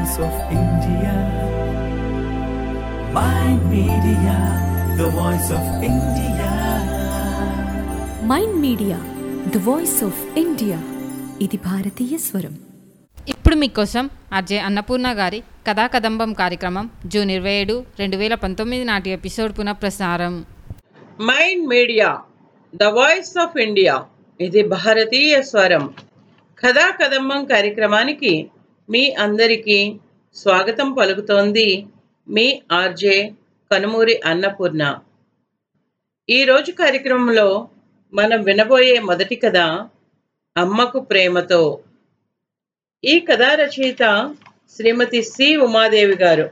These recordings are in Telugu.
voice of India. Mind Media, the voice of India. Mind media the voice of India ఇది భారతీయ స్వరం ఇప్పుడు మీకోసం ఆర్జే అన్నపూర్ణ గారి కథా కదంబం కార్యక్రమం జూన్ ఇరవై ఏడు రెండు వేల పంతొమ్మిది నాటి ఎపిసోడ్ పునఃప్రసారం mind media the voice of India ఇది భారతీయ స్వరం కథా కదంబం కార్యక్రమానికి మీ అందరికీ స్వాగతం పలుకుతోంది మీ ఆర్జే కనుమూరి అన్నపూర్ణ ఈరోజు కార్యక్రమంలో మనం వినబోయే మొదటి కథ అమ్మకు ప్రేమతో ఈ కథా రచయిత శ్రీమతి సి ఉమాదేవి గారు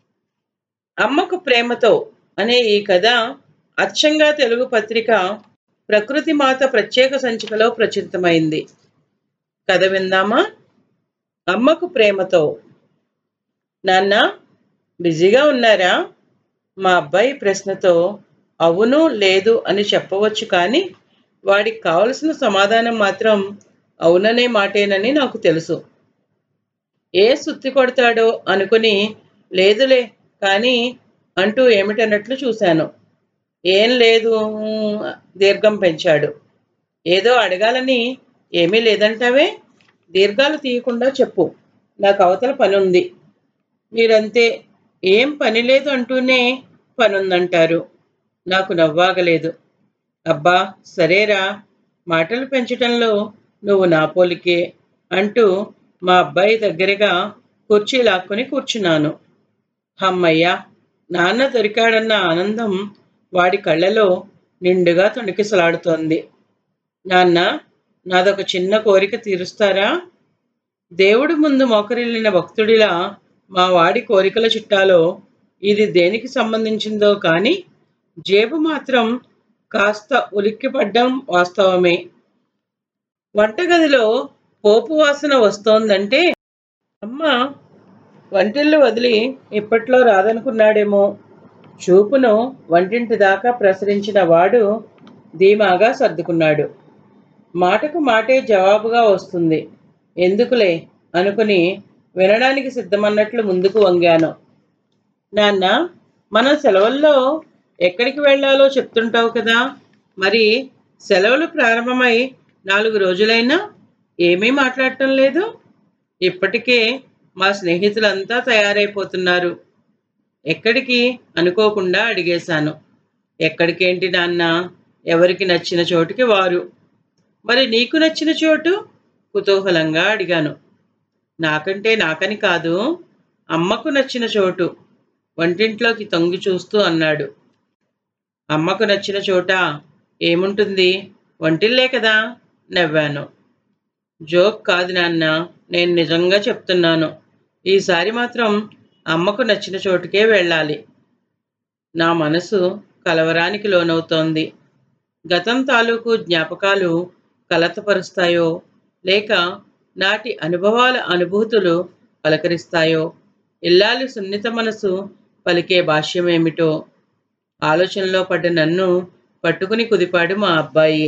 అమ్మకు ప్రేమతో అనే ఈ కథ అచ్చంగా తెలుగు పత్రిక ప్రకృతి మాత ప్రత్యేక సంచికలో ప్రచురితమైంది కథ విందామా అమ్మకు ప్రేమతో నాన్న బిజీగా ఉన్నారా మా అబ్బాయి ప్రశ్నతో అవును లేదు అని చెప్పవచ్చు కానీ వాడికి కావలసిన సమాధానం మాత్రం అవుననే మాటేనని నాకు తెలుసు ఏ సుత్తి కొడతాడో అనుకుని లేదులే కానీ అంటూ ఏమిటన్నట్లు చూశాను ఏం లేదు దీర్ఘం పెంచాడు ఏదో అడగాలని ఏమీ లేదంటావే దీర్ఘాలు తీయకుండా చెప్పు నాకు అవతల పని ఉంది మీరంతే ఏం పని లేదు అంటూనే పనుందంటారు నాకు నవ్వాగలేదు అబ్బా సరేరా మాటలు పెంచటంలో నువ్వు నా పోలికే అంటూ మా అబ్బాయి దగ్గరగా కుర్చీ లాక్కొని కూర్చున్నాను హమ్మయ్యా నాన్న దొరికాడన్న ఆనందం వాడి కళ్ళలో నిండుగా తొణికిసలాడుతోంది నాన్న నాదొక చిన్న కోరిక తీరుస్తారా దేవుడి ముందు మోకరిల్లిన భక్తుడిలా మా వాడి కోరికల చిట్టాలో ఇది దేనికి సంబంధించిందో కానీ జేబు మాత్రం కాస్త ఉలిక్కిపడ్డం వాస్తవమే వంటగదిలో పోపు వాసన వస్తోందంటే అమ్మ వంటిల్లు వదిలి ఇప్పట్లో రాదనుకున్నాడేమో చూపును వంటింటి దాకా ప్రసరించిన వాడు ధీమాగా సర్దుకున్నాడు మాటకు మాటే జవాబుగా వస్తుంది ఎందుకులే అనుకుని వినడానికి సిద్ధమన్నట్లు ముందుకు వంగాను నాన్న మనం సెలవుల్లో ఎక్కడికి వెళ్ళాలో చెప్తుంటావు కదా మరి సెలవులు ప్రారంభమై నాలుగు రోజులైనా ఏమీ మాట్లాడటం లేదు ఇప్పటికే మా స్నేహితులంతా తయారైపోతున్నారు ఎక్కడికి అనుకోకుండా అడిగేశాను ఎక్కడికేంటి నాన్న ఎవరికి నచ్చిన చోటుకి వారు మరి నీకు నచ్చిన చోటు కుతూహలంగా అడిగాను నాకంటే నాకని కాదు అమ్మకు నచ్చిన చోటు వంటింట్లోకి తొంగి చూస్తూ అన్నాడు అమ్మకు నచ్చిన చోట ఏముంటుంది వంటిల్లే కదా నవ్వాను జోక్ కాదు నాన్న నేను నిజంగా చెప్తున్నాను ఈసారి మాత్రం అమ్మకు నచ్చిన చోటుకే వెళ్ళాలి నా మనసు కలవరానికి లోనవుతోంది గతం తాలూకు జ్ఞాపకాలు కలతపరుస్తాయో లేక నాటి అనుభవాల అనుభూతులు పలకరిస్తాయో ఇల్లాలి సున్నిత మనసు పలికే భాష్యమేమిటో ఆలోచనలో పడ్డ నన్ను పట్టుకుని కుదిపాడు మా అబ్బాయి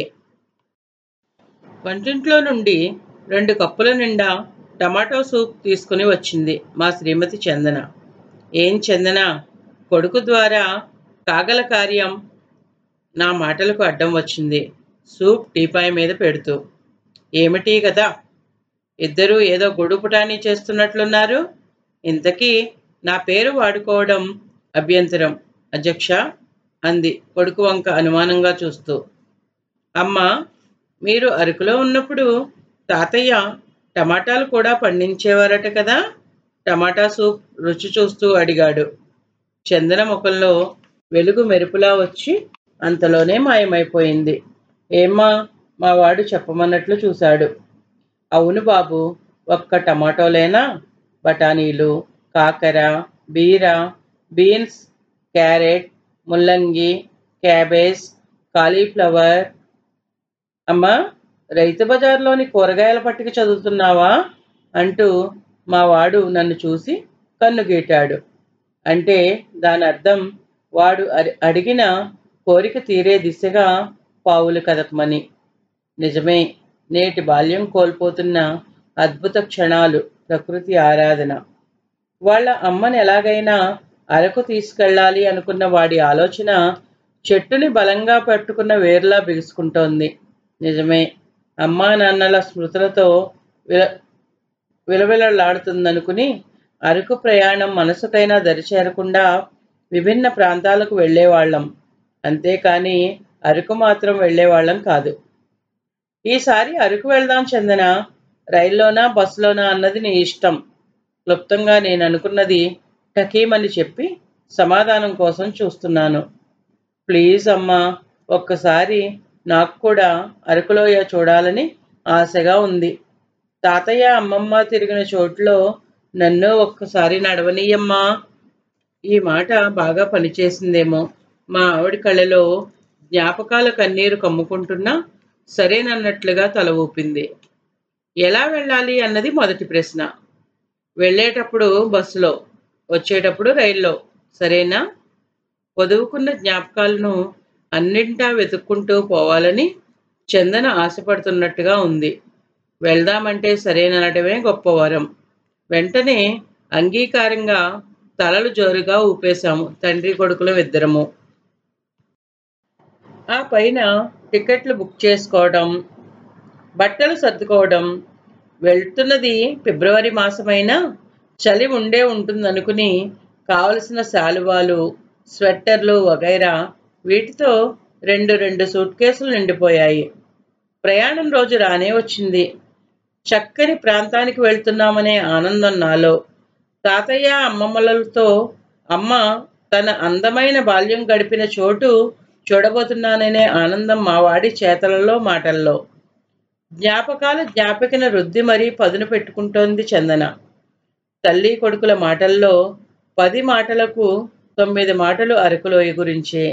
వంటింట్లో నుండి రెండు కప్పుల నిండా టమాటో సూప్ తీసుకుని వచ్చింది మా శ్రీమతి చందన ఏం చందన కొడుకు ద్వారా కాగల కార్యం నా మాటలకు అడ్డం వచ్చింది సూప్ టీపాయ్ మీద పెడుతూ ఏమిటి కదా ఇద్దరూ ఏదో గొడుపుటాని చేస్తున్నట్లున్నారు ఇంతకీ నా పేరు వాడుకోవడం అభ్యంతరం అధ్యక్ష అంది కొడుకు వంక అనుమానంగా చూస్తూ అమ్మ మీరు అరకులో ఉన్నప్పుడు తాతయ్య టమాటాలు కూడా పండించేవారట కదా టమాటా సూప్ రుచి చూస్తూ అడిగాడు చందన ముఖంలో వెలుగు మెరుపులా వచ్చి అంతలోనే మాయమైపోయింది ఏమ్మా మా వాడు చెప్పమన్నట్లు చూశాడు అవును బాబు ఒక్క టమాటోలేనా బఠానీలు కాకర బీర బీన్స్ క్యారెట్ ముల్లంగి క్యాబేజ్ కాలీఫ్లవర్ అమ్మా రైతు బజార్లోని కూరగాయల పట్టిక చదువుతున్నావా అంటూ మా వాడు నన్ను చూసి కన్ను గీటాడు అంటే దాని అర్థం వాడు అడి- అడిగిన కోరిక తీరే దిశగా పావులు కదపమని నిజమే నేటి బాల్యం కోల్పోతున్న అద్భుత క్షణాలు ప్రకృతి ఆరాధన వాళ్ళ అమ్మని ఎలాగైనా అరకు తీసుకెళ్ళాలి అనుకున్న వాడి ఆలోచన చెట్టుని బలంగా పట్టుకున్న వేర్లా బిగుసుకుంటోంది నిజమే అమ్మా నాన్నల స్మృతులతో విల విలవిలలాడుతుందనుకుని అరకు ప్రయాణం మనసుకైనా దరిచేరకుండా విభిన్న ప్రాంతాలకు వెళ్ళేవాళ్ళం అంతేకాని అరకు మాత్రం వెళ్ళేవాళ్ళం కాదు ఈసారి అరకు వెళ్దాం చందన రైల్లోనా బస్సులోనా అన్నది నీ ఇష్టం క్లుప్తంగా నేను అనుకున్నది టకీమని చెప్పి సమాధానం కోసం చూస్తున్నాను ప్లీజ్ అమ్మా ఒక్కసారి నాకు కూడా అరకులోయ చూడాలని ఆశగా ఉంది తాతయ్య అమ్మమ్మ తిరిగిన చోట్లో నన్ను ఒక్కసారి నడవనీయమ్మా ఈ మాట బాగా పనిచేసిందేమో మా ఆవిడ కళ్ళలో జ్ఞాపకాల కన్నీరు కమ్ముకుంటున్నా సరేనన్నట్లుగా తల ఊపింది ఎలా వెళ్ళాలి అన్నది మొదటి ప్రశ్న వెళ్ళేటప్పుడు బస్సులో వచ్చేటప్పుడు రైల్లో సరేనా వదువుకున్న జ్ఞాపకాలను అన్నింటా వెతుక్కుంటూ పోవాలని చందన ఆశపడుతున్నట్టుగా ఉంది వెళ్దామంటే సరేననడమే గొప్ప వరం వెంటనే అంగీకారంగా తలలు జోరుగా ఊపేశాము తండ్రి కొడుకులు ఇద్దరము ఆ పైన టికెట్లు బుక్ చేసుకోవడం బట్టలు సర్దుకోవడం వెళ్తున్నది ఫిబ్రవరి మాసమైనా చలి ఉండే ఉంటుందనుకుని కావలసిన శాలువాలు స్వెట్టర్లు వగైరా వీటితో రెండు రెండు సూట్ కేసులు నిండిపోయాయి ప్రయాణం రోజు రానే వచ్చింది చక్కని ప్రాంతానికి వెళ్తున్నామనే ఆనందం నాలో తాతయ్య అమ్మమ్మలతో అమ్మ తన అందమైన బాల్యం గడిపిన చోటు చూడబోతున్నాననే ఆనందం మా వాడి చేతలలో మాటల్లో జ్ఞాపకాల జ్ఞాపికను రుద్ది మరీ పదును పెట్టుకుంటోంది చందన తల్లి కొడుకుల మాటల్లో పది మాటలకు తొమ్మిది మాటలు అరకులోయ గురించే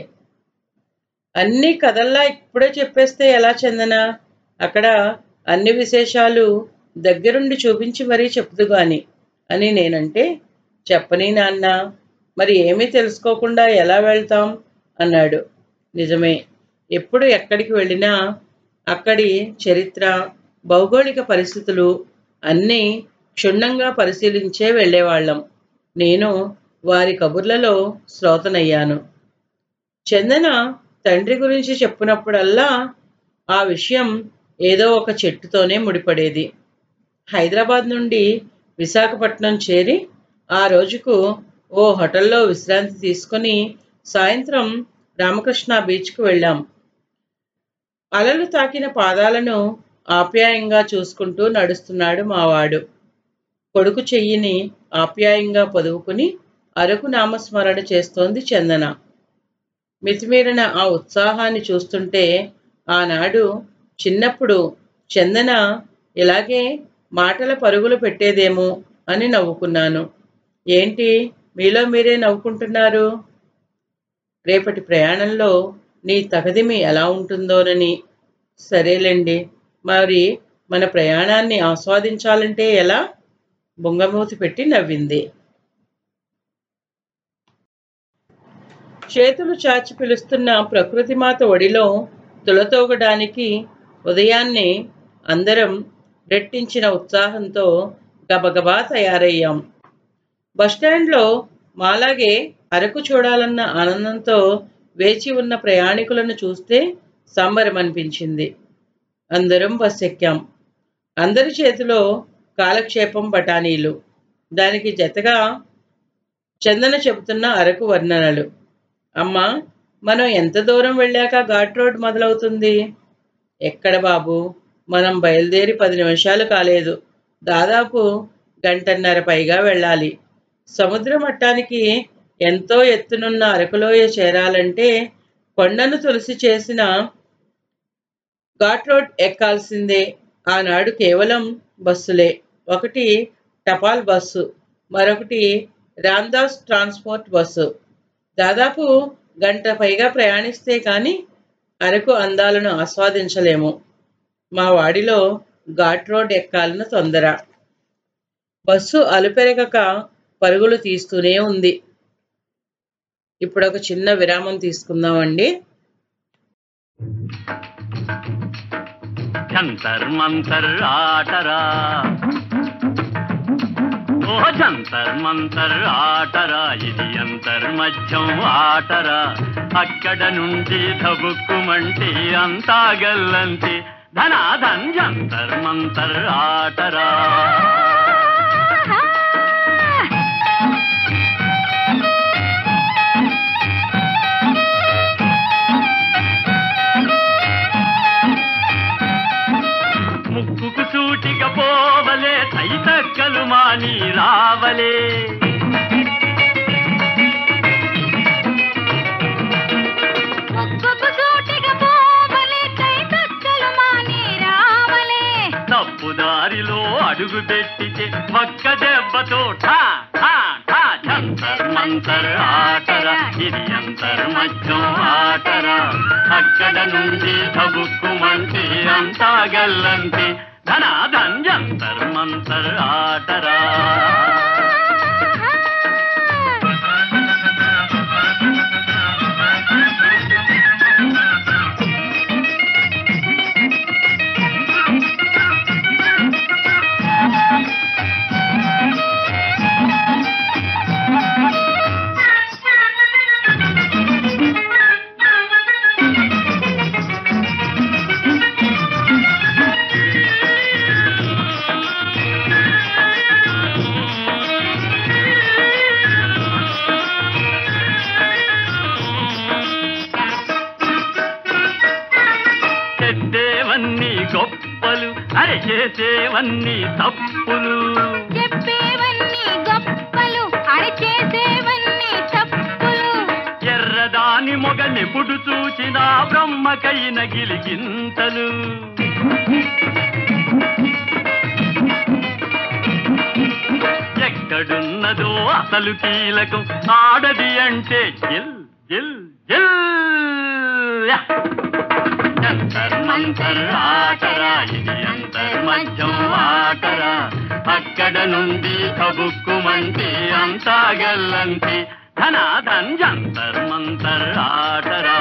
అన్ని కథల్లా ఇప్పుడే చెప్పేస్తే ఎలా చందన అక్కడ అన్ని విశేషాలు దగ్గరుండి చూపించి మరీ చెప్దు గాని అని నేనంటే చెప్పని నాన్న మరి ఏమీ తెలుసుకోకుండా ఎలా వెళ్తాం అన్నాడు నిజమే ఎప్పుడు ఎక్కడికి వెళ్ళినా అక్కడి చరిత్ర భౌగోళిక పరిస్థితులు అన్నీ క్షుణ్ణంగా పరిశీలించే వెళ్ళేవాళ్ళం నేను వారి కబుర్లలో శ్రోతనయ్యాను చందన తండ్రి గురించి చెప్పినప్పుడల్లా ఆ విషయం ఏదో ఒక చెట్టుతోనే ముడిపడేది హైదరాబాద్ నుండి విశాఖపట్నం చేరి ఆ రోజుకు ఓ హోటల్లో విశ్రాంతి తీసుకొని సాయంత్రం రామకృష్ణ బీచ్కు వెళ్ళాం అలలు తాకిన పాదాలను ఆప్యాయంగా చూసుకుంటూ నడుస్తున్నాడు మావాడు కొడుకు చెయ్యిని ఆప్యాయంగా పొదువుకుని అరకు నామస్మరణ చేస్తోంది చందన మితిమీరిన ఆ ఉత్సాహాన్ని చూస్తుంటే ఆనాడు చిన్నప్పుడు చందన ఇలాగే మాటల పరుగులు పెట్టేదేమో అని నవ్వుకున్నాను ఏంటి మీలో మీరే నవ్వుకుంటున్నారు రేపటి ప్రయాణంలో నీ తగదిమి ఎలా ఉంటుందోనని సరేలేండి మరి మన ప్రయాణాన్ని ఆస్వాదించాలంటే ఎలా బొంగమూతి పెట్టి నవ్వింది చేతులు చాచి పిలుస్తున్న ప్రకృతి మాత ఒడిలో తులతోగడానికి ఉదయాన్నే అందరం రెట్టించిన ఉత్సాహంతో గబగబా తయారయ్యాం బస్టాండ్లో మాలాగే అరకు చూడాలన్న ఆనందంతో వేచి ఉన్న ప్రయాణికులను చూస్తే సంబరం అనిపించింది అందరం బస్ ఎక్కాం అందరి చేతిలో కాలక్షేపం బఠానీలు దానికి జతగా చందన చెబుతున్న అరకు వర్ణనలు అమ్మా మనం ఎంత దూరం వెళ్ళాక ఘాట్ రోడ్ మొదలవుతుంది ఎక్కడ బాబు మనం బయలుదేరి పది నిమిషాలు కాలేదు దాదాపు గంటన్నర పైగా వెళ్ళాలి సముద్ర మట్టానికి ఎంతో ఎత్తునున్న అరకులోయ చేరాలంటే కొండను తులసి చేసిన ఘాట్ రోడ్ ఎక్కాల్సిందే ఆనాడు కేవలం బస్సులే ఒకటి టపాల్ బస్సు మరొకటి రామ్దాస్ ట్రాన్స్పోర్ట్ బస్సు దాదాపు గంట పైగా ప్రయాణిస్తే కానీ అరకు అందాలను ఆస్వాదించలేము మా వాడిలో ఘాట్ రోడ్ ఎక్కాలని తొందర బస్సు అలుపెరగక పరుగులు తీస్తూనే ఉంది ఇప్పుడు ఒక చిన్న విరామం తీసుకుందామండి జంతర్ మంతర్ ఆటరా ఓ జంతర్ మంతర్ ఆటరా ఇది అంతర్మధ్యం ఆటరా అక్కడ నుండి ధబుక్కుమంటే అంతా గల్లంతి ధనాధన్ జంతర్ మంతర్ ఆటరా ముక్కుకు సూటిగా పోవలే తైతక్కలు మాని రావలే ముక్కుకు సూటిగా పోవలే కై తక్కలు మాని రావలే తప్పుదారిలో అడుగు పెట్టితే ఒక్క దెబ్బతో ఠా ఠా ఠా జంతర్ మంతర్ ఆటరా ఇది అంతర్ మధ్యం ఆటరా అక్కడ నుండి తబుక్కుమంటే అంతా గల్లంతి ధనాధన్ జంతర్ మంతర్ ఆటరా చెడ్డేవన్నీ గొప్పలు అరే చేసేవన్నీ తప్పులు చెప్పేవన్నీ గొప్పలు అరిచేసేవన్నీ తప్పులు ఎర్రదాని మొగలెప్పుడు చూచినా బ్రహ్మకైన గిలిగింతలు ఎక్కడున్నదో అసలు కీలకం ఆడది అంటే జిల్ జిల్ జిల్ యా! జంతర్ మంతర్ ఆటరా ఇది అంతర్ మధ్యం ఆటరా అక్కడ నుండి కబుక్కుమంటే అంతా గల్లంతి ధనాధన్ జంతర్ మంతర్ ఆటరా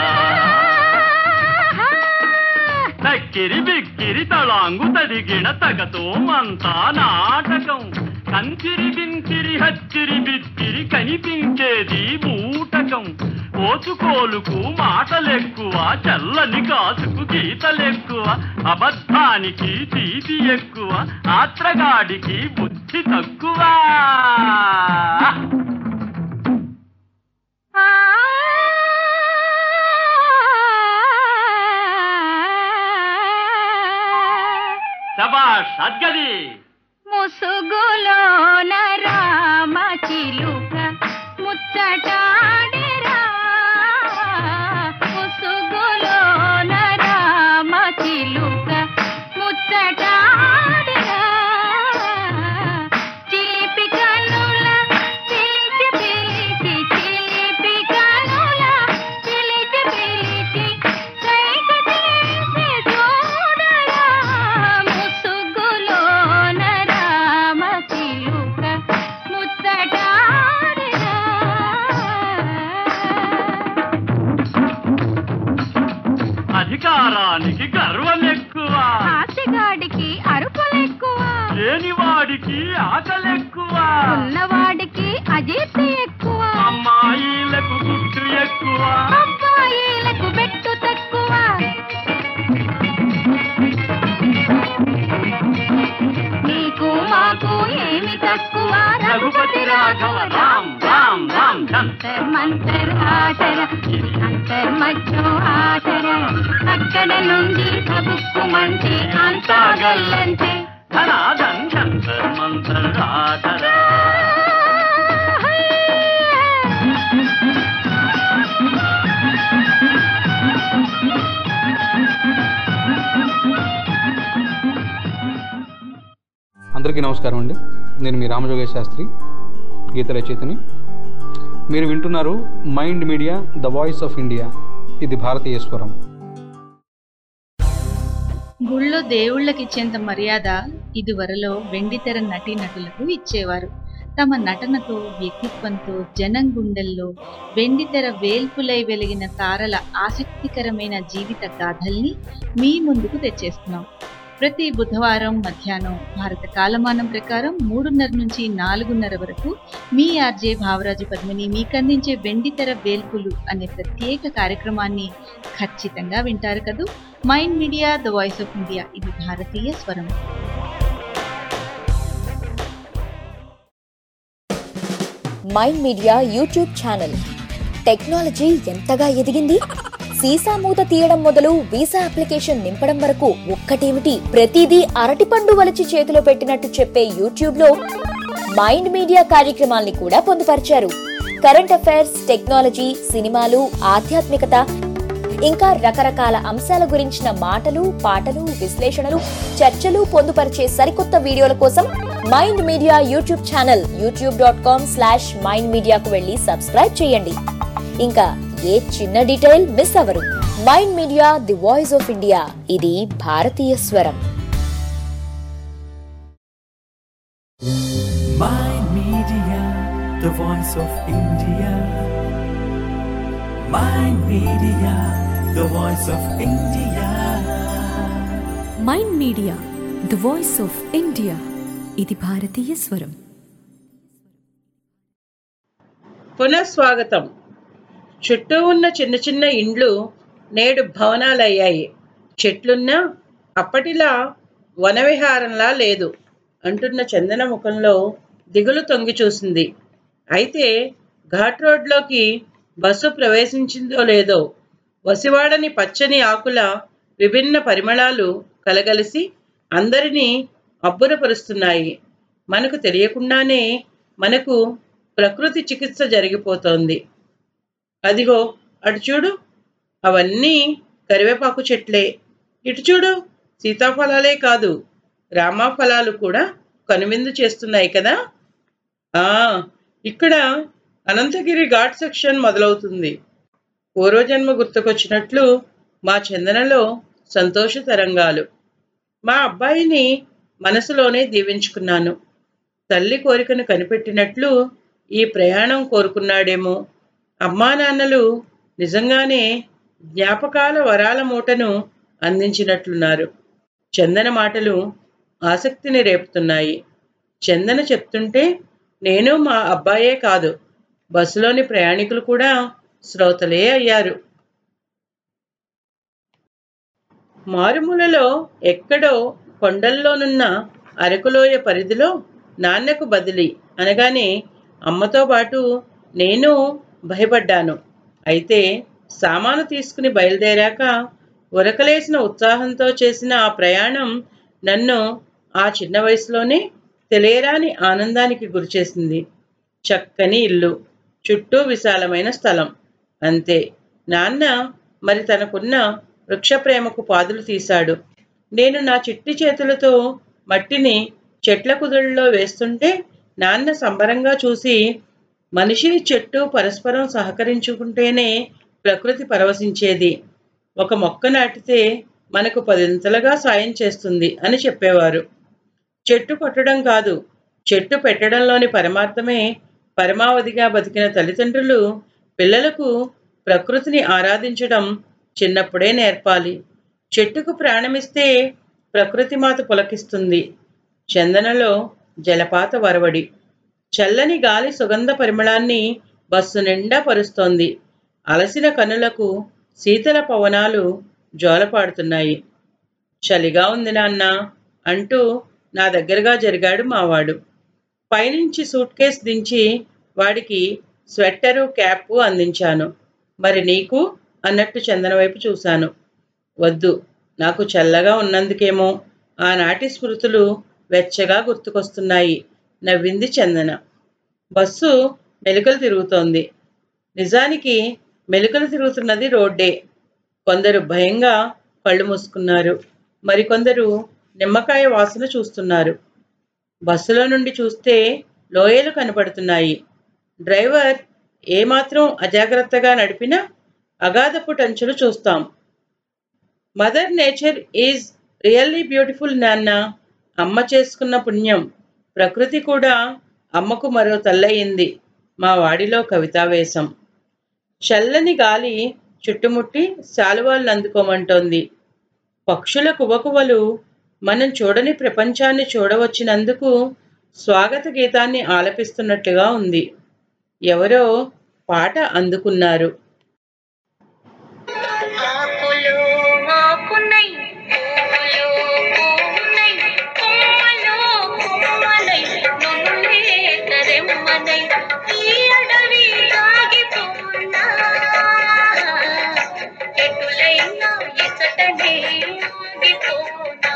తక్కిరి బిక్కిరి తళాంగు తడిగిన తగతో మంతా నాటకం కంచిరి బింకిరి హచ్చిరి బిక్కిరి కనిపించేది బూటకం ఓచుకోలుకు మాటలెక్కువ చల్లని కాసుకు గీతలెక్కువ అబద్ధానికి తీపి ఎక్కువ ఆత్రగాడికి బుద్ధి తక్కువ ఆ శబాష్ అద్గది ముసుగులోన రామ చిలుక ముచ్చటాడిరా ముసుగులోన రామ చిలుక ముచ్చటాడిరా చిలిపి కనుల పిలిచి పిలిచి చిలిపి కనుల పిలిచి పిలిచి కైక చేసి చూడరా ముసుగులోన రామ చిలుక ముచ్చటాడిరా అధికారానికి గర్వం ఎక్కువ ఆశగాడికి అరుపులెక్కువ లేనివాడికి ఆకలెక్కువ ఉన్నవాడికి అజీర్తి ఎక్కువ అమ్మాయిలకు గుట్టు ఎక్కువ అబ్బాయిలకు బెట్టు తక్కువ నీకు మాకు ఏమి తక్కువ రఘుపతి రాఘవ రామ్ రామ్ రామ్ అంతర్ మంతర్ ఆటర అంతర్ మధ్యం ఆటర అక్కడ నుండి కబుక్కుమంటే అంతా గల్లంటే ధనాధన్ జంతర్ మంతర్ ఆటరా అందరికీ నమస్కారం అండి నేను మీ రామజోగేశ్ శాస్త్రి గీత రచయితని మీరు వింటున్నారు mind media the voice of India ఇది భారతీయ స్వరం గుళ్ళో దేవుళ్ళకి ఇచ్చేంత మర్యాద ఇదివరలో వెండితెర నటీ నటులకు ఇచ్చేవారు తమ నటనతో వ్యక్తిత్వంతో జనం గుండెల్లో వెండితెర వేల్పులై వెలిగిన తారల ఆసక్తికరమైన జీవిత గాథల్ని మీ ముందుకు తెచ్చేస్తున్నాం ప్రతి బుధవారం మధ్యాహ్నం భారత కాలమానం ప్రకారం మూడున్నర నుంచి నాలుగున్నర వరకు మీ ఆర్జే భావరాజు పద్మిని మీకు అందించే వెండితెర వేల్పులు అనే ప్రత్యేక కార్యక్రమాన్ని ఖచ్చితంగా వింటారు కదూ mind media the voice of India ఇది భారతీయ స్వరం mind media YouTube channel technology ఎంతగా ఎదిగింది సీసా మూత తీయడం మొదలు వీసా అప్లికేషన్ నింపడం వరకు ఒక్కటేమిటి ప్రతిదీ అరటిపండు వలిచి చేతిలో పెట్టినట్టు చెప్పే యూట్యూబ్ లో మైండ్ మీడియా కార్యక్రమాల్ని కూడా పొందుపరిచారు కరెంట్ అఫైర్స్ టెక్నాలజీ సినిమాలు ఆధ్యాత్మికత ఇంకా రకరకాల అంశాల గురించిన మాటలు పాటలు విశ్లేషణలు చర్చలు పొందుపరిచే సరికొత్త వీడియోల కోసం mind media YouTube channel YouTube dot com slash mind మీడియాకు వెళ్ళి సబ్స్క్రైబ్ చేయండి ఇంకా ఏ చిన్న డీటెయిల్ మిస్ అవరు mind media the voice of India ఇది భారతీయ స్వరం Mind Media, the voice of India. Mind Media, the voice of India. Mind media the voice of India ఇది భారతీయ స్వరం పునఃస్వాగతం చుట్టూ ఉన్న చిన్న చిన్న ఇండ్లు నేడు భవనాలయ్యాయి చెట్లున్నా అప్పటిలా వనవిహారంలా లేదు అంటున్న చందన ముఖంలో దిగులు తొంగి చూసింది అయితే ఘాట్ రోడ్లోకి బస్సు ప్రవేశించిందో లేదో వసివాడని పచ్చని ఆకుల విభిన్న పరిమళాలు కలగలిసి అందరినీ అబ్బురపరుస్తున్నాయి మనకు తెలియకుండానే మనకు ప్రకృతి చికిత్స జరిగిపోతోంది అదిగో అటు చూడు అవన్నీ కరివేపాకు చెట్లే ఇటు చూడు సీతాఫలాలే కాదు రామాఫలాలు కూడా కనువిందు చేస్తున్నాయి కదా ఆ ఇక్కడ అనంతగిరి ఘాట్ సెక్షన్ మొదలవుతుంది పూర్వజన్మ గుర్తుకొచ్చినట్లు మా చందనలో సంతోష తరంగాలు మా అబ్బాయిని మనసులోనే దీవించుకున్నాను తల్లి కోరికను కనిపెట్టినట్లు ఈ ప్రయాణం కోరుకున్నాడేమో అమ్మా నాన్నలు నిజంగానే జ్ఞాపకాల వరాల మూటను అందించినట్లున్నారు చందన మాటలు ఆసక్తిని రేపుతున్నాయి చందన చెప్తుంటే నేను మా అబ్బాయే కాదు బస్సులోని ప్రయాణికులు కూడా శ్రోతలే అయ్యారు మారుమూలలో ఎక్కడో కొండల్లోనున్న అరకులోయ పరిధిలో నాన్నకు బదిలీ అనగానే అమ్మతో పాటు నేను భయపడ్డాను అయితే సామాను తీసుకుని బయలుదేరాక ఉరకలేసిన ఉత్సాహంతో చేసిన ఆ ప్రయాణం నన్ను ఆ చిన్న వయసులోనే తెలియరాని ఆనందానికి గురిచేసింది చక్కని ఇల్లు చుట్టూ విశాలమైన స్థలం అంతే నాన్న మరి తనకున్న వృక్షప్రేమకు పాదులు తీశాడు నేను నా చిట్టి చేతులతో మట్టిని చెట్ల కుదుళ్ళలో వేస్తుంటే నాన్న సంబరంగా చూసి మనిషి చెట్టు పరస్పరం సహకరించుకుంటేనే ప్రకృతి పరవశించేది ఒక మొక్క నాటితే మనకు పదింతలుగా సాయం చేస్తుంది అని చెప్పేవారు చెట్టు కొట్టడం కాదు చెట్టు పెట్టడంలోని పరమార్థమే పరమావధిగా బతికిన తల్లిదండ్రులు పిల్లలకు ప్రకృతిని ఆరాధించడం చిన్నప్పుడే నేర్పాలి చెట్టుకు ప్రాణమిస్తే ప్రకృతి మాత పులకిస్తుంది చందనలో జలపాత వరవడి చల్లని గాలి సుగంధ పరిమళాన్ని బస్సు నిండా పరుస్తోంది అలసిన కనులకు శీతల పవనాలు జోలపాడుతున్నాయి చలిగా ఉంది నాన్న అంటూ నా దగ్గరగా జరిగాడు మావాడు పైనుంచి సూట్ కేస్ దించి వాడికి స్వెట్టరు క్యాప్ అందించాను మరి నీకు అన్నట్టు చందన వైపు చూశాను వద్దు నాకు చల్లగా ఉన్నందుకేమో ఆనాటి స్మృతులు వెచ్చగా గుర్తుకొస్తున్నాయి నవ్వింది చందన బస్సు మెలికలు తిరుగుతోంది నిజానికి మెలికలు తిరుగుతున్నది రోడ్డే కొందరు భయంగా కళ్ళు మూసుకున్నారు మరికొందరు నిమ్మకాయ వాసన చూస్తున్నారు బస్సులో నుండి చూస్తే లోయలు కనపడుతున్నాయి డ్రైవర్ ఏమాత్రం అజాగ్రత్తగా నడిపినా అగాధపు టంచులు చూస్తాం mother nature is really beautiful నాన్న అమ్మ చేసుకున్న పుణ్యం ప్రకృతి కూడా అమ్మకు మరో తల్లయింది మా వాడిలో కవితావేశం చల్లని గాలి చుట్టుముట్టి శాలువాళ్ళు అందుకోమంటోంది పక్షుల కువకువలు మనం చూడని ప్రపంచాన్ని చూడవచ్చినందుకు స్వాగత గీతాన్ని ఆలపిస్తున్నట్లుగా ఉంది ఎవరో పాట అందుకున్నారు ఆకులు ఆకునై పువ్వులు పువ్వునై కొమ్మలు కొమ్మలై నునులే తరెమ్మనై ఈ అడవి ఆగిపోనా ఎటులైనా ఎచటనే ఆగిపోనా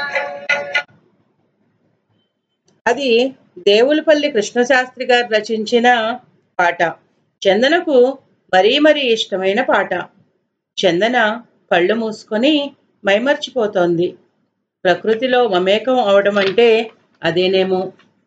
అది దేవులపల్లి కృష్ణశాస్త్రి గారు రచించిన పాట చందనకు మరీ మరీ ఇష్టమైన పాట చందన కళ్ళు మూసుకొని మైమర్చిపోతోంది ప్రకృతిలో మమేకం అవడం అంటే అదేనేమో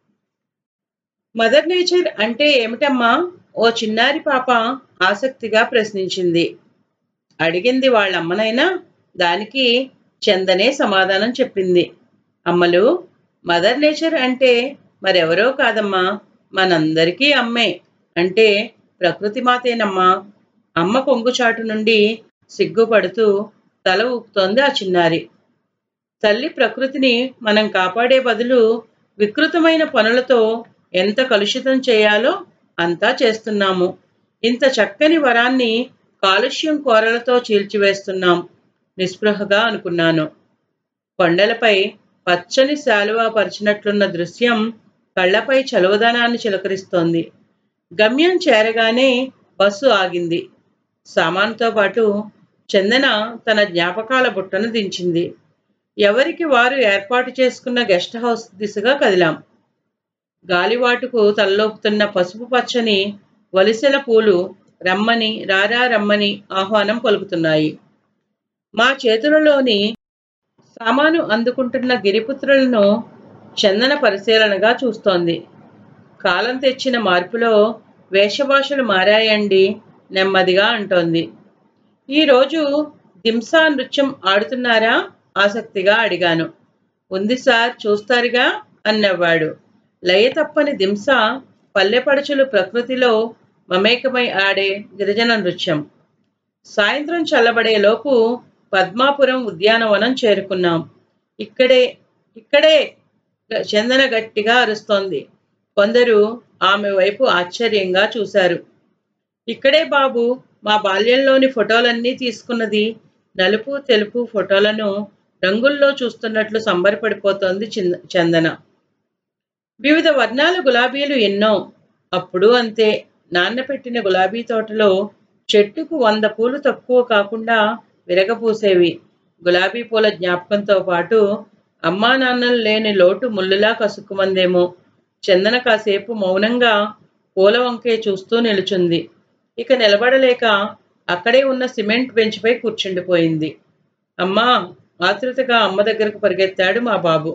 మదర్ నేచర్ అంటే ఏమిటమ్మా ఓ చిన్నారి పాప ఆసక్తిగా ప్రశ్నించింది అడిగింది వాళ్ళ అమ్మనైనా దానికి చందనే సమాధానం చెప్పింది అమ్మలు మదర్ నేచర్ అంటే మరెవరో కాదమ్మా మనందరికీ అమ్మే అంటే ప్రకృతి మాతేనమ్మా అమ్మ కొంగుచాటు నుండి సిగ్గుపడుతూ తల ఊపుతోంది ఆ చిన్నారి తల్లి ప్రకృతిని మనం కాపాడే బదులు వికృతమైన పనులతో ఎంత కలుషితం చేయాలో అంతా చేస్తున్నాము ఇంత చక్కని వరాన్ని కాలుష్యం కోరలతో చీల్చివేస్తున్నాం నిస్పృహగా అనుకున్నాను కొండలపై పచ్చని శాలువా పరిచినట్లున్న దృశ్యం కళ్ళపై చలువదనాన్ని చిలకరిస్తోంది గమ్యం చేరగానే బస్సు ఆగింది సామాన్తో పాటు చందన తన జ్ఞాపకాల బుట్టను దించింది ఎవరికి వారు ఏర్పాటు చేసుకున్న గెస్ట్ హౌస్ దిశగా కదిలాం గాలివాటుకు తలలోపుతున్న పసుపు పచ్చని వలిసెల పూలు రమ్మని రారా రమ్మని ఆహ్వానం పలుకుతున్నాయి మా చేతులలోని సామాను అందుకుంటున్న గిరిపుత్రులను చందన పరిశీలనగా చూస్తోంది కాలం తెచ్చిన మార్పులో వేషభాషలు మారాయండి నెమ్మదిగా అంటోంది ఈరోజు దింసా నృత్యం ఆడుతున్నారా ఆసక్తిగా అడిగాను ఉంది సార్ చూస్తారుగా అన్నవాడు లయ తప్పని దింస పల్లెపడుచులు ప్రకృతిలో మమేకమై ఆడే గిరిజన నృత్యం సాయంత్రం చల్లబడేలోపు పద్మాపురం ఉద్యానవనం చేరుకున్నాం ఇక్కడే ఇక్కడే చందన గట్టిగా అరుస్తోంది కొందరు ఆమె వైపు ఆశ్చర్యంగా చూశారు ఇక్కడే బాబు మా బాల్యంలోని ఫోటోలన్నీ తీసుకున్నది నలుపు తెలుపు ఫోటోలను రంగుల్లో చూస్తున్నట్లు సంబరపడిపోతోంది చిన్న- చందన వివిధ వర్ణాల గులాబీలు ఎన్నో అప్పుడు అంతే నాన్న పెట్టిన గులాబీ తోటలో చెట్టుకు వంద పూలు తక్కువ కాకుండా విరగపూసేవి గులాబీ పూల జ్ఞాపకంతో పాటు అమ్మా నాన్నలు లేని లోటు ముళ్ళులా కసుక్కుమందేమో చందన కాసేపు మౌనంగా పూల వంకే చూస్తూ నిలుచుంది ఇక నిలబడలేక అక్కడే ఉన్న సిమెంట్ బెంచ్పై కూర్చుండిపోయింది అమ్మా ఆతృతగా అమ్మ దగ్గరకు పరిగెత్తాడు మా బాబు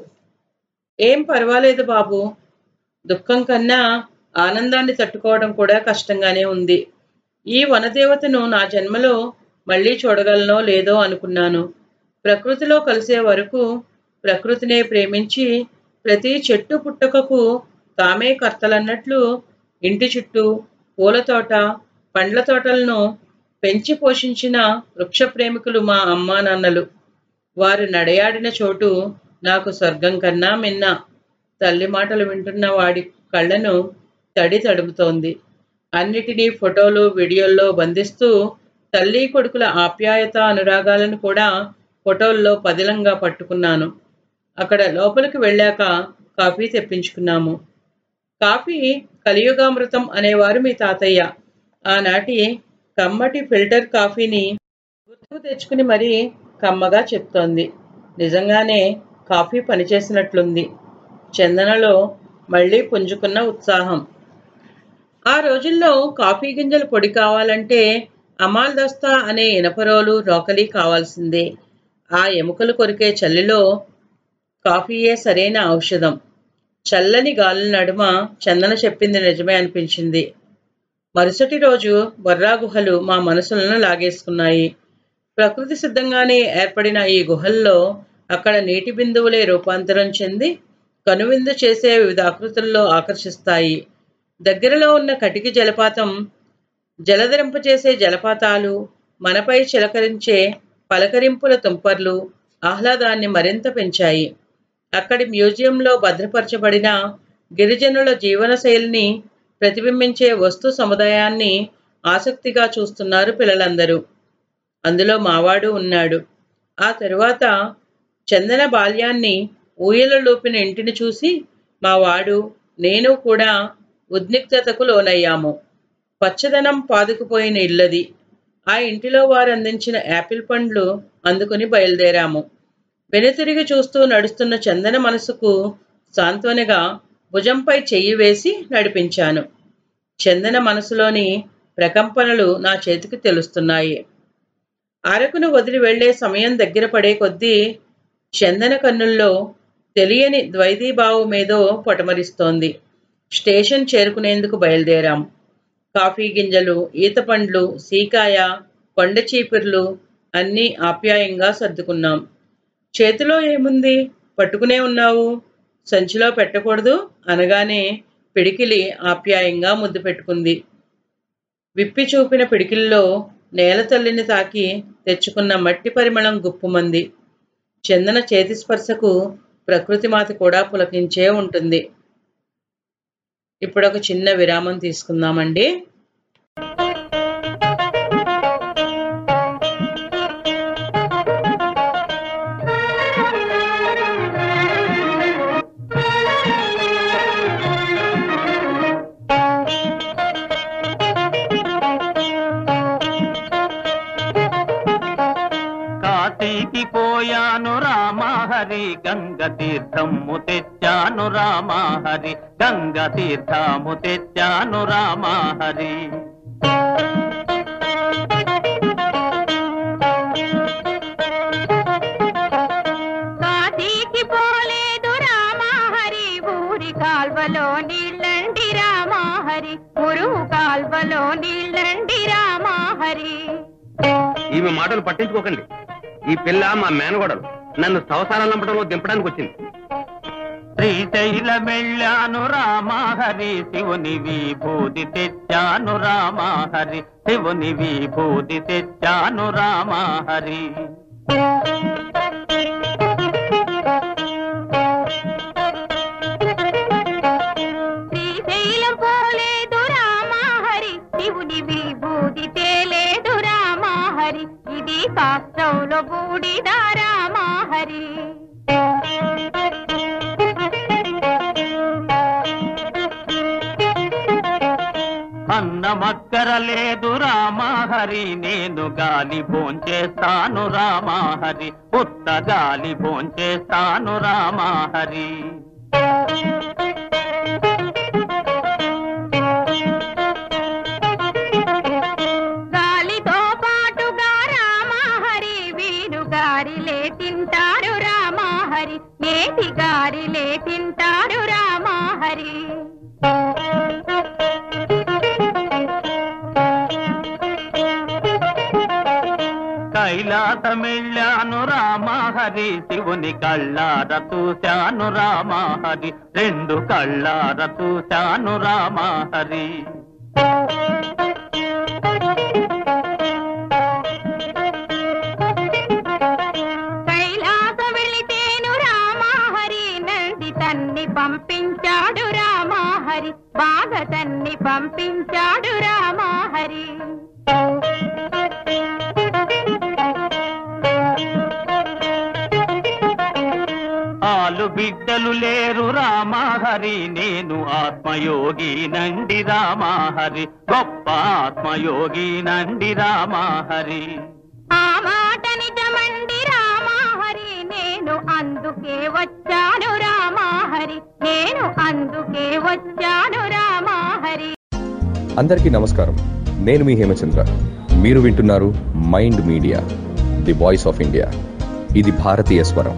ఏం పర్వాలేదు బాబు దుఃఖం కన్నా ఆనందాన్ని తట్టుకోవడం కూడా కష్టంగానే ఉంది ఈ వనదేవతను నా జన్మలో మళ్ళీ చూడగలనో లేదో అనుకున్నాను ప్రకృతిలో కలిసే వరకు ప్రకృతినే ప్రేమించి ప్రతి చెట్టు పుట్టకకు తామే కర్తలన్నట్లు ఇంటి చుట్టూ పూల తోట పండ్ల తోటలను పెంచి పోషించిన వృక్ష ప్రేమికులు మా అమ్మా నాన్నలు వారు నడయాడిన చోటు నాకు స్వర్గం కన్నా మిన్న తల్లి మాటలు వింటున్న వాడి కళ్ళను తడి తడుపుతోంది అన్నిటినీ ఫోటోలు వీడియోల్లో బంధిస్తూ తల్లి కొడుకుల ఆప్యాయత అనురాగాలను కూడా ఫోటోల్లో పదిలంగా పట్టుకున్నాను అక్కడ లోపలికి వెళ్ళాక కాఫీ తెప్పించుకున్నాము కాఫీ కలియుగామృతం అనేవారు మీ తాతయ్య ఆనాటి కమ్మటి ఫిల్టర్ కాఫీని గుర్తుకు తెచ్చుకుని మరీ కమ్మగా చెప్తోంది నిజంగానే కాఫీ పనిచేసినట్లుంది చందనలో మళ్ళీ పుంజుకున్న ఉత్సాహం ఆ రోజుల్లో కాఫీ గింజలు పొడి కావాలంటే అమాల్ దస్తా అనే ఇనపరోలు రోకలి కావాల్సిందే ఆ ఎముకలు కొరికే చల్లిలో కాఫీయే సరైన ఔషధం చల్లని గాలి నడుమ చందన చెప్పింది నిజమే అనిపించింది మరుసటి రోజు బొర్రా గుహలు మా మనసులను లాగేసుకున్నాయి ప్రకృతి సిద్ధంగానే ఏర్పడిన ఈ గుహల్లో అక్కడ నీటి బిందువులే రూపాంతరం చెంది కనువిందు చేసే వివిధ ఆకృతుల్లో ఆకర్షిస్తాయి దగ్గరలో ఉన్న కటికి జలపాతం జలధరింపచేసే జలపాతాలు మనపై చిలకరించే పలకరింపుల తుంపర్లు ఆహ్లాదాన్ని మరింత పెంచాయి అక్కడి మ్యూజియంలో భద్రపరచబడిన గిరిజనుల జీవనశైలిని ప్రతిబింబించే వస్తు సముదాయాన్ని ఆసక్తిగా చూస్తున్నారు పిల్లలందరూ అందులో మావాడు ఉన్నాడు ఆ తరువాత చందన బాల్యాన్ని ఊయల లోపిన ఇంటిని చూసి మా వాడు నేను కూడా ఉద్రిక్తతకు లోనయ్యాము పచ్చదనం పాదుకుపోయిన ఇల్లది ఆ ఇంటిలో వారు అందించిన యాపిల్ పండ్లు అందుకుని బయలుదేరాము వెనుతిరిగి చూస్తూ నడుస్తున్న చందన మనసుకు సాంత్వనగా భుజంపై చెయ్యి వేసి నడిపించాను చందన మనసులోని ప్రకంపనలు నా చేతికి తెలుస్తున్నాయి అరకును వదిలి వెళ్లే సమయం దగ్గర పడే కొద్దీ చందన కన్నుల్లో తెలియని ద్వైతీభావమేదో పొటమరిస్తోంది స్టేషన్ చేరుకునేందుకు బయలుదేరాం కాఫీ గింజలు ఈత పండ్లు సీకాయ కొండ చీపిర్లు అన్నీ ఆప్యాయంగా సర్దుకున్నాం చేతిలో ఏముంది పట్టుకునే ఉన్నావు సంచిలో పెట్టకూడదు అనగానే పిడికిలి ఆప్యాయంగా ముద్దు పెట్టుకుంది విప్పి చూపిన పిడికిల్లో నేల తల్లిని తాకి తెచ్చుకున్న మట్టి పరిమళం గుప్పుమంది చందన చేతి స్పర్శకు ప్రకృతి మాత కూడా పులకించే ఉంటుంది ఇప్పుడు ఒక చిన్న విరామం తీసుకుందామండి కాశీకి పోయాను రామహరి గంగ తీర్థము తెచ్చాను రామహరి గంగ తీర్థము తెచ్చాను రామహరి కాశీకి పోలేదు రామాహరి ఊరి కాల్వలో నీళ్ళండి రామాహరి మురుగు కాల్వలో నీళ్ళండి రామాహరి ఈమె మాటలు పట్టించుకోకండి ఈ పిల్ల మా మేనగోడలు నన్ను సంవత్సరాల నంపడంలో దింపడానికి వచ్చింది శ్రీశైలం వెళ్ళాను రామహరి శివుని విభూతి తెచ్చాను రామహరి శివుని విభూతి తెచ్చాను రామహరి శ్రీశైలం పోలేదు రామాహరి శివుని విభూతి తేలేదు రామాహరి ఇది కాష్టంలో బూడిద రామాహరి అన్నమక్కర లేదు రామహరి నేను గాలి భోంచేస్తాను రామహరి ఉత్త గాలి భోంచేస్తాను రామహరి గాలితో పాటుగా రామాహరి వీరు గారిలే తింటారు రామాహరి నేతి గారిలే తింటారు రామాహరి కైలాసమెళ్ళాను రామహరి శివుని కళ్ళార చూశాను రామహరి రెండు కళ్ళార చూశాను రామహరి కైలాస వెళితేను రామాహరి నంది తన్ని పంపించాడు రామాహరి బాగా తన్ని పంపించాడు రామాహరి ఆలు బిడ్డలు లేరు రామహరి నేను ఆత్మయోగి నండి రామహరి గొప్ప ఆత్మయోగి నండి రామహరి ఆ మాట నిజమండి రామాహరి నేను అందుకే వచ్చాను రామాహరి నేను అందుకే వచ్చాను రామాహరి అందరికీ నమస్కారం నేను మీ హేమచంద్ర మీరు వింటున్నారు mind media the voice of India ఇది భారతీయ స్వరం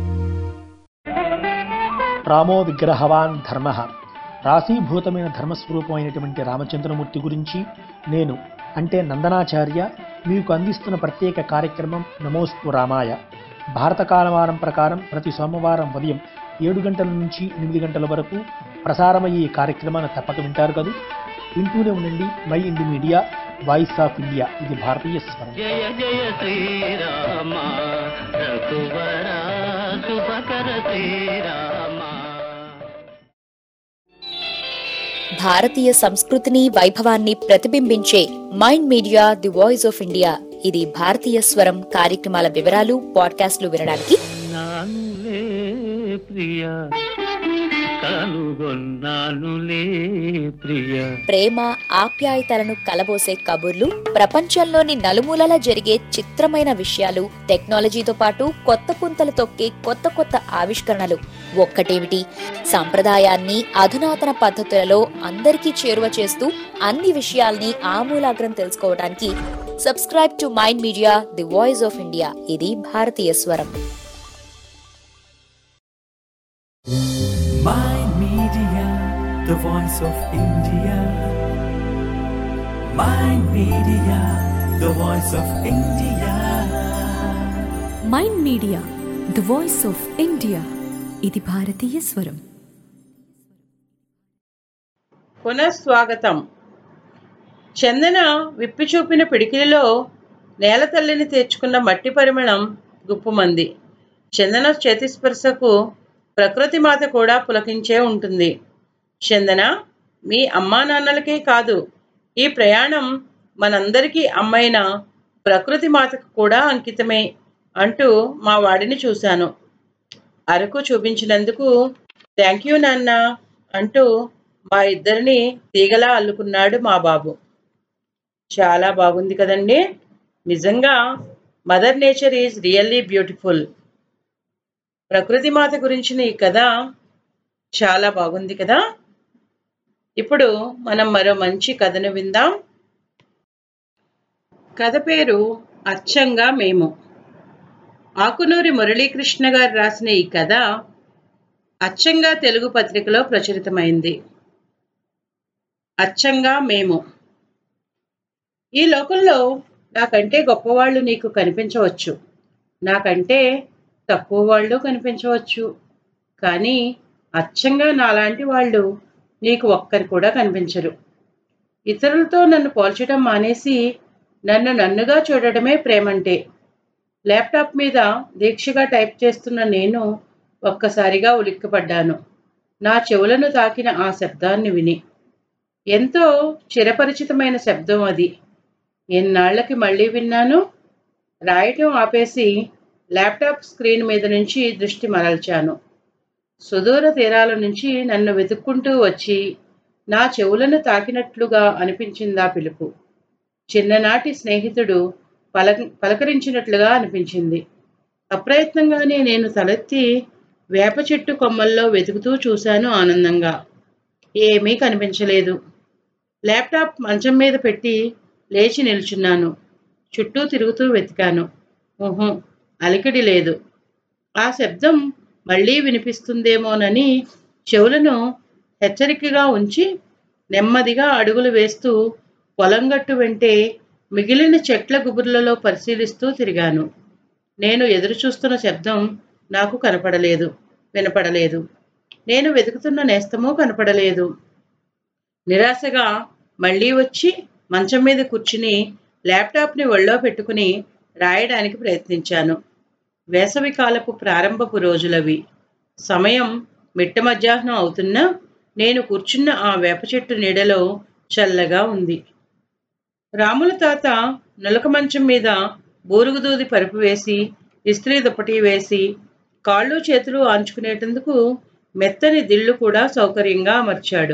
రామో విగ్రహవాన్ ధర్మ రాశీభూతమైన ధర్మస్వరూపమైనటువంటి రామచంద్రమూర్తి గురించి నేను అంటే నందనాచార్య మీకు అందిస్తున్న ప్రత్యేక కార్యక్రమం నమోస్తు రామాయ భారత కాలమానం ప్రకారం ప్రతి సోమవారం ఉదయం ఏడు గంటల నుంచి ఎనిమిది గంటల వరకు ప్రసారమయ్యే ఈ కార్యక్రమాన్ని తప్పక వింటారు కదా వింటూనే ఉండండి mind media voice of India ఇది భారతీయ స్వరం జయ జయ శ్రీరామ రఘువర శుభకర శ్రీరామ భారతీయ సంస్కృతిని వైభవాన్ని ప్రతిబింబించే mind media the voice of India ఇది భారతీయ స్వరం కార్యక్రమాల వివరాలు పాడ్కాస్ట్లు వినడానికి నానులే ప్రియ కనుగొన్నానులే ప్రియ ప్రేమ ఆప్యాయతలను కలబోసే కబుర్లు ప్రపంచంలోని నలుమూలలా జరిగే చిత్రమైన విషయాలు టెక్నాలజీతో పాటు కొత్త పుంతలు తొక్కే కొత్త కొత్త ఆవిష్కరణలు ఒక్కటేమిటి సంప్రదాయాన్ని అధునాతన పద్ధతులలో అందరికీ చేరువ చేస్తూ అన్ని విషయాల్ని ఆమూలాగ్రం తెలుసుకోవడానికి subscribe to mind media the voice of India ఇది భారతీయ స్వరం Mind Media, the voice of India. Mind Media, the voice of India. Mind media the voice of India ఇది భారతీయ స్వరం పునఃస్వాగతం చందన విప్పి చూపిన పిడికిలిలో నేల తల్లిని తెచ్చుకున్న మట్టి పరిమళం గుప్పుమంది చందన చేతి స్పర్శకు ప్రకృతి మాత కూడా పులకించే ఉంటుంది చందన మీ అమ్మా నాన్నలకే కాదు ఈ ప్రయాణం మనందరికీ అమ్మైన ప్రకృతి మాతకు కూడా అంకితమే అంటూ మా వాడిని చూశాను అరకు చూపించినందుకు థ్యాంక్ యూ నాన్న అంటూ మా ఇద్దరిని తీగలా అల్లుకున్నాడు మా బాబు చాలా బాగుంది కదండి నిజంగా mother nature is really beautiful ప్రకృతి మాత గురించిన ఈ కథ చాలా బాగుంది కదా ఇప్పుడు మనం మరో మంచి కథను విందాం కథ పేరు అచ్చంగా మేము ఆకునూరి మురళీకృష్ణ గారు రాసిన ఈ కథ అచ్చంగా తెలుగు పత్రికలో ప్రచురితమైంది అచ్చంగా మేము ఈ లోకంలో నాకంటే గొప్పవాళ్ళు నీకు కనిపించవచ్చు నాకంటే తక్కువ వాళ్ళు కనిపించవచ్చు కానీ అచ్చంగా నాలాంటి వాళ్ళు నీకు ఒక్కరు కూడా కనిపించరు ఇతరులతో నన్ను పోల్చడం మానేసి నన్ను నన్నుగా చూడడమే ప్రేమంటే ల్యాప్టాప్ మీద దీక్షగా టైప్ చేస్తున్న నేను ఒక్కసారిగా ఉలిక్కిపడ్డాను నా చెవులను తాకిన ఆ శబ్దాన్ని విని ఎంతో చిరపరిచితమైన శబ్దం అది ఎన్నాళ్లకి మళ్ళీ విన్నాను రాయటం ఆపేసి ల్యాప్టాప్ స్క్రీన్ మీద నుంచి దృష్టి మరల్చాను సుదూర తీరాల నుంచి నన్ను వెతుక్కుంటూ వచ్చి నా చెవులను తాకినట్లుగా అనిపించిందా పిలుపు చిన్ననాటి స్నేహితుడు పలక పలకరించినట్లుగా అనిపించింది అప్రయత్నంగానే నేను తలెత్తి వేప చెట్టు కొమ్మల్లో వెతుకుతూ చూశాను ఆనందంగా ఏమీ కనిపించలేదు ల్యాప్టాప్ మంచం మీద పెట్టి లేచి నిల్చున్నాను చుట్టూ తిరుగుతూ వెతికాను ఊహు అలికిడి లేదు ఆ శబ్దం మళ్ళీ వినిపిస్తుందేమోనని చెవులను హెచ్చరికగా ఉంచి నెమ్మదిగా అడుగులు వేస్తూ పొలంగట్టు వెంటే మిగిలిన చెట్ల గుబుర్లలో పరిశీలిస్తూ తిరిగాను నేను ఎదురు చూస్తున్న శబ్దం నాకు కనపడలేదు వినపడలేదు నేను వెతుకుతున్న నేస్తమూ కనపడలేదు నిరాశగా మళ్ళీ వచ్చి మంచం మీద కూర్చుని ల్యాప్టాప్ని ఒళ్ళో పెట్టుకుని రాయడానికి ప్రయత్నించాను వేసవి కాలపు ప్రారంభపు రోజులవి సమయం మిట్ట మధ్యాహ్నం అవుతున్నా నేను కూర్చున్న ఆ వేప చెట్టు నీడలో చల్లగా ఉంది రాముల తాత నులక మంచం మీద బూరుగుదూది పరుపు వేసి ఇస్త్రీ దుప్పటి వేసి కాళ్ళు చేతులు ఆంచుకునేటందుకు మెత్తని దిళ్ళు కూడా సౌకర్యంగా అమర్చాడు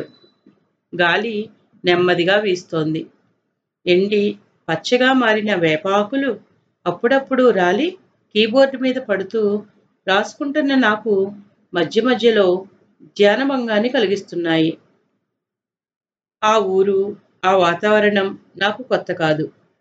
గాలి నెమ్మదిగా వీస్తోంది ఎండి పచ్చగా మారిన వేపాకులు అప్పుడప్పుడు రాలి కీబోర్డు మీద పడుతూ రాసుకుంటున్న నాకు మధ్య మధ్యలో ధ్యానభంగాన్ని కలిగిస్తున్నాయి ఆ ఊరు ఆ వాతావరణం నాకు కొత్త కాదు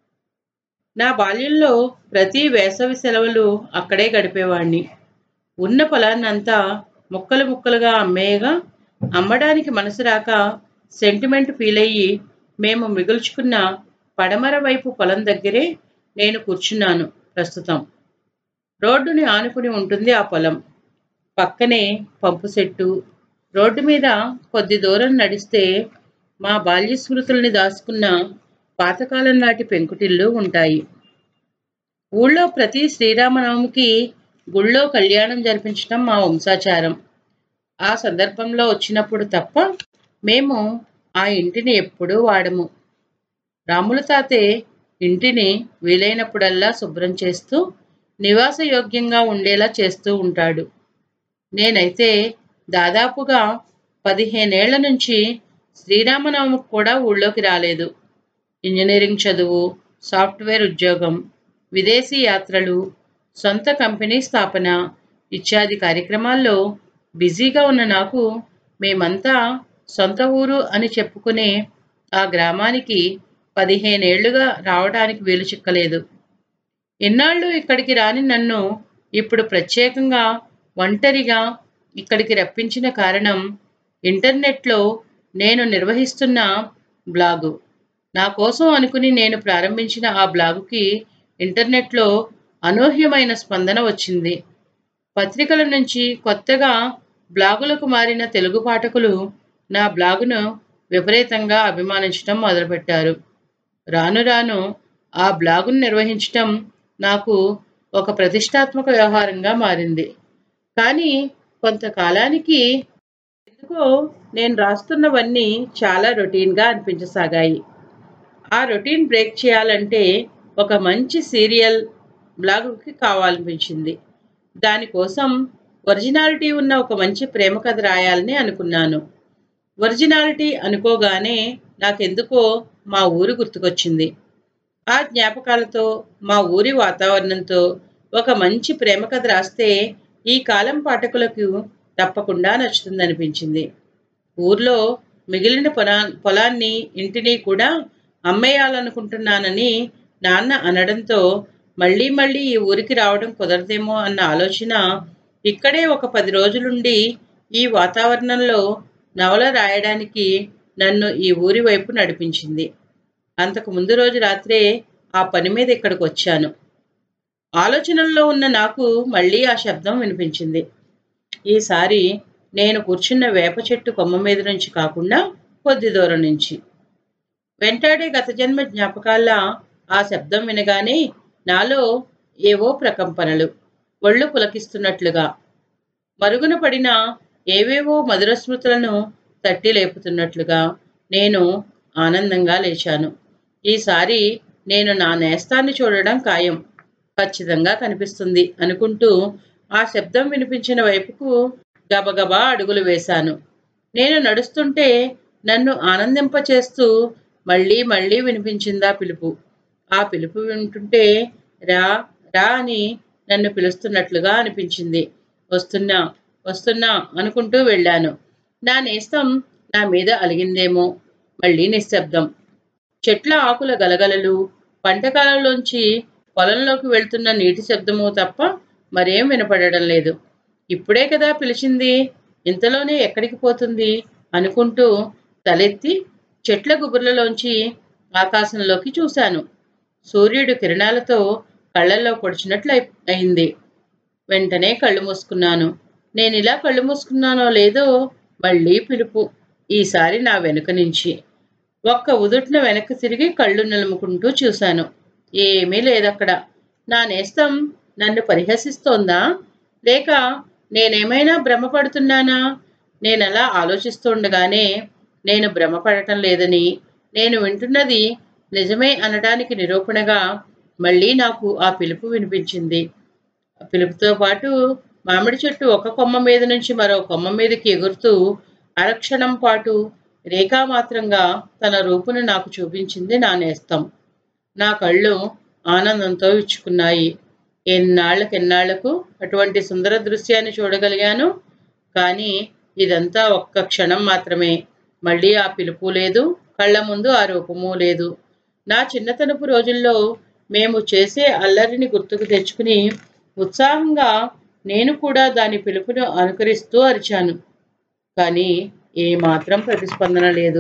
నా బాల్యంలో ప్రతి వేసవి సెలవులు అక్కడే గడిపేవాణ్ణి ఉన్న పొలాన్నంతా ముక్కలు ముక్కలుగా అమ్మేయగా అమ్మడానికి మనసు రాక సెంటిమెంట్ ఫీల్ అయ్యి మేము మిగుల్చుకున్న పడమర వైపు పొలం దగ్గరే నేను కూర్చున్నాను ప్రస్తుతం రోడ్డుని ఆనుకుని ఉంటుంది ఆ పొలం పక్కనే పంపు సెట్టు రోడ్డు మీద కొద్ది దూరం నడిస్తే మా బాల్య స్మృతుల్ని దాచుకున్న పాతకాలం నాటి పెంకుటిల్లు ఉంటాయి ఊళ్ళో ప్రతి శ్రీరామనవమికి గుళ్ళో కళ్యాణం జరిపించడం మా వంశాచారం ఆ సందర్భంలో వచ్చినప్పుడు తప్ప మేము ఆ ఇంటిని ఎప్పుడూ వాడము రాముల తాతే ఇంటిని వీలైనప్పుడల్లా శుభ్రం చేస్తూ నివాసయోగ్యంగా ఉండేలా చేస్తూ ఉంటాడు నేనైతే దాదాపుగా పదిహేనేళ్ల నుంచి శ్రీరామనవమికి కూడా ఊళ్ళోకి రాలేదు ఇంజనీరింగ్ చదువు సాఫ్ట్వేర్ ఉద్యోగం విదేశీ యాత్రలు సొంత కంపెనీ స్థాపన ఇత్యాది కార్యక్రమాల్లో బిజీగా ఉన్న నాకు మేమంతా సొంత ఊరు అని చెప్పుకునే ఆ గ్రామానికి పదిహేనేళ్లుగా రావడానికి వీలు చిక్కలేదు ఇన్నాళ్ళు ఇక్కడికి రాని నన్ను ఇప్పుడు ప్రత్యేకంగా ఒంటరిగా ఇక్కడికి రప్పించిన కారణం ఇంటర్నెట్లో నేను నిర్వహిస్తున్న బ్లాగు నా కోసం అనుకుని నేను ప్రారంభించిన ఆ బ్లాగుకి ఇంటర్నెట్లో అనూహ్యమైన స్పందన వచ్చింది పత్రికల నుంచి కొత్తగా బ్లాగులకు మారిన తెలుగు పాఠకులు నా బ్లాగును విపరీతంగా అభిమానించడం మొదలుపెట్టారు రాను రాను ఆ బ్లాగును నిర్వహించటం నాకు ఒక ప్రతిష్టాత్మక వ్యవహారంగా మారింది కానీ కొంతకాలానికి ఎందుకో నేను రాస్తున్నవన్నీ చాలా రొటీన్గా అనిపించసాగాయి ఆ రొటీన్ బ్రేక్ చేయాలంటే ఒక మంచి సీరియల్ బ్లాగుకి కావాలనిపించింది దానికోసం ఒరిజినాలిటీ ఉన్న ఒక మంచి ప్రేమ కథ రాయాలని అనుకున్నాను ఒరిజినాలిటీ అనుకోగానే నాకెందుకో మా ఊరు గుర్తుకొచ్చింది ఆ జ్ఞాపకాలతో మా ఊరి వాతావరణంతో ఒక మంచి ప్రేమ కథ రాస్తే ఈ కాలం పాఠకులకు తప్పకుండా నచ్చుతుందనిపించింది ఊర్లో మిగిలిన పొలా పొలాన్ని ఇంటిని కూడా అమ్మేయాలనుకుంటున్నానని నాన్న అనడంతో మళ్ళీ మళ్ళీ ఈ ఊరికి రావడం కుదరదేమో అన్న ఆలోచన ఇక్కడే ఒక పది రోజులుండి ఈ వాతావరణంలో నవల రాయడానికి నన్ను ఈ ఊరి వైపు నడిపించింది అంతకు ముందు రోజు రాత్రే ఆ పని మీద ఇక్కడికి వచ్చాను ఆలోచనల్లో ఉన్న నాకు మళ్ళీ ఆ శబ్దం వినిపించింది ఈసారి నేను కూర్చున్న వేప చెట్టు కొమ్మ మీద నుంచి కాకుండా కొద్ది దూరం నుంచి వెంటాడే గత జన్మ జ్ఞాపకాల్లా ఆ శబ్దం వినగానే నాలో ఏవో ప్రకంపనలు ఒళ్ళు పులకిస్తున్నట్లుగా మరుగున పడిన ఏవేవో మధుర స్మృతులను తట్టి లేపుతున్నట్లుగా నేను ఆనందంగా లేచాను ఈసారి నేను నా నేస్తాన్ని చూడడం ఖాయం ఖచ్చితంగా కనిపిస్తుంది అనుకుంటూ ఆ శబ్దం వినిపించిన వైపుకు గబగబా అడుగులు వేశాను నేను నడుస్తుంటే నన్ను ఆనందింపచేస్తూ మళ్ళీ మళ్ళీ వినిపించిందా పిలుపు ఆ పిలుపు వింటుంటే రా రా అని నన్ను పిలుస్తున్నట్లుగా అనిపించింది వస్తున్నా వస్తున్నా అనుకుంటూ వెళ్ళాను నా నేస్తం నా మీద అలిగిందేమో మళ్ళీ నిశ్శబ్దం చెట్ల ఆకుల గలగలలు పంటకాలంలోంచి పొలంలోకి వెళ్తున్న నీటి శబ్దము తప్ప మరేం వినపడడం లేదు ఇప్పుడే కదా పిలిచింది ఇంతలోనే ఎక్కడికి పోతుంది అనుకుంటూ తలెత్తి చెట్ల గుబుర్లలోంచి ఆకాశంలోకి చూశాను సూర్యుడు కిరణాలతో కళ్ళల్లో పొడిచినట్లు అయి- అయింది వెంటనే కళ్ళు మూసుకున్నాను నేను ఇలా కళ్ళు మూసుకున్నానో లేదో మళ్ళీ పిలుపు ఈసారి నా వెనుక నుంచి ఒక్క ఉదుట్న వెనక్కి తిరిగి కళ్ళు నిలుముకుంటూ చూశాను ఏమీ లేదక్కడ నా నేస్తం నన్ను పరిహసిస్తోందా లేక నేనేమైనా భ్రమపడుతున్నానా నేను అలా ఆలోచిస్తుండగానే నేను భ్రమపడటం లేదని నేను వింటున్నది నిజమే అనడానికి నిరూపణగా మళ్ళీ నాకు ఆ పిలుపు వినిపించింది ఆ పిలుపుతో పాటు మామిడి చెట్టు ఒక కొమ్మ మీద నుంచి మరో కొమ్మ మీదకి ఎగురుతూ అరక్షణం పాటు రేఖామాత్రంగా తన రూపును నాకు చూపించింది నా నేస్తం నా కళ్ళు ఆనందంతో ఇచ్చుకున్నాయి ఎన్నాళ్ళకెన్నాళ్లకు అటువంటి సుందర దృశ్యాన్ని చూడగలిగాను కానీ ఇదంతా ఒక్క క్షణం మాత్రమే మళ్ళీ ఆ పిలుపు లేదు కళ్ళ ముందు ఆ రూపము లేదు నా చిన్నతనపు రోజుల్లో మేము చేసే అల్లరిని గుర్తుకు తెచ్చుకుని ఉత్సాహంగా నేను కూడా దాని పిలుపును అనుకరిస్తూ అరిచాను కానీ ఏమాత్రం ప్రతిస్పందన లేదు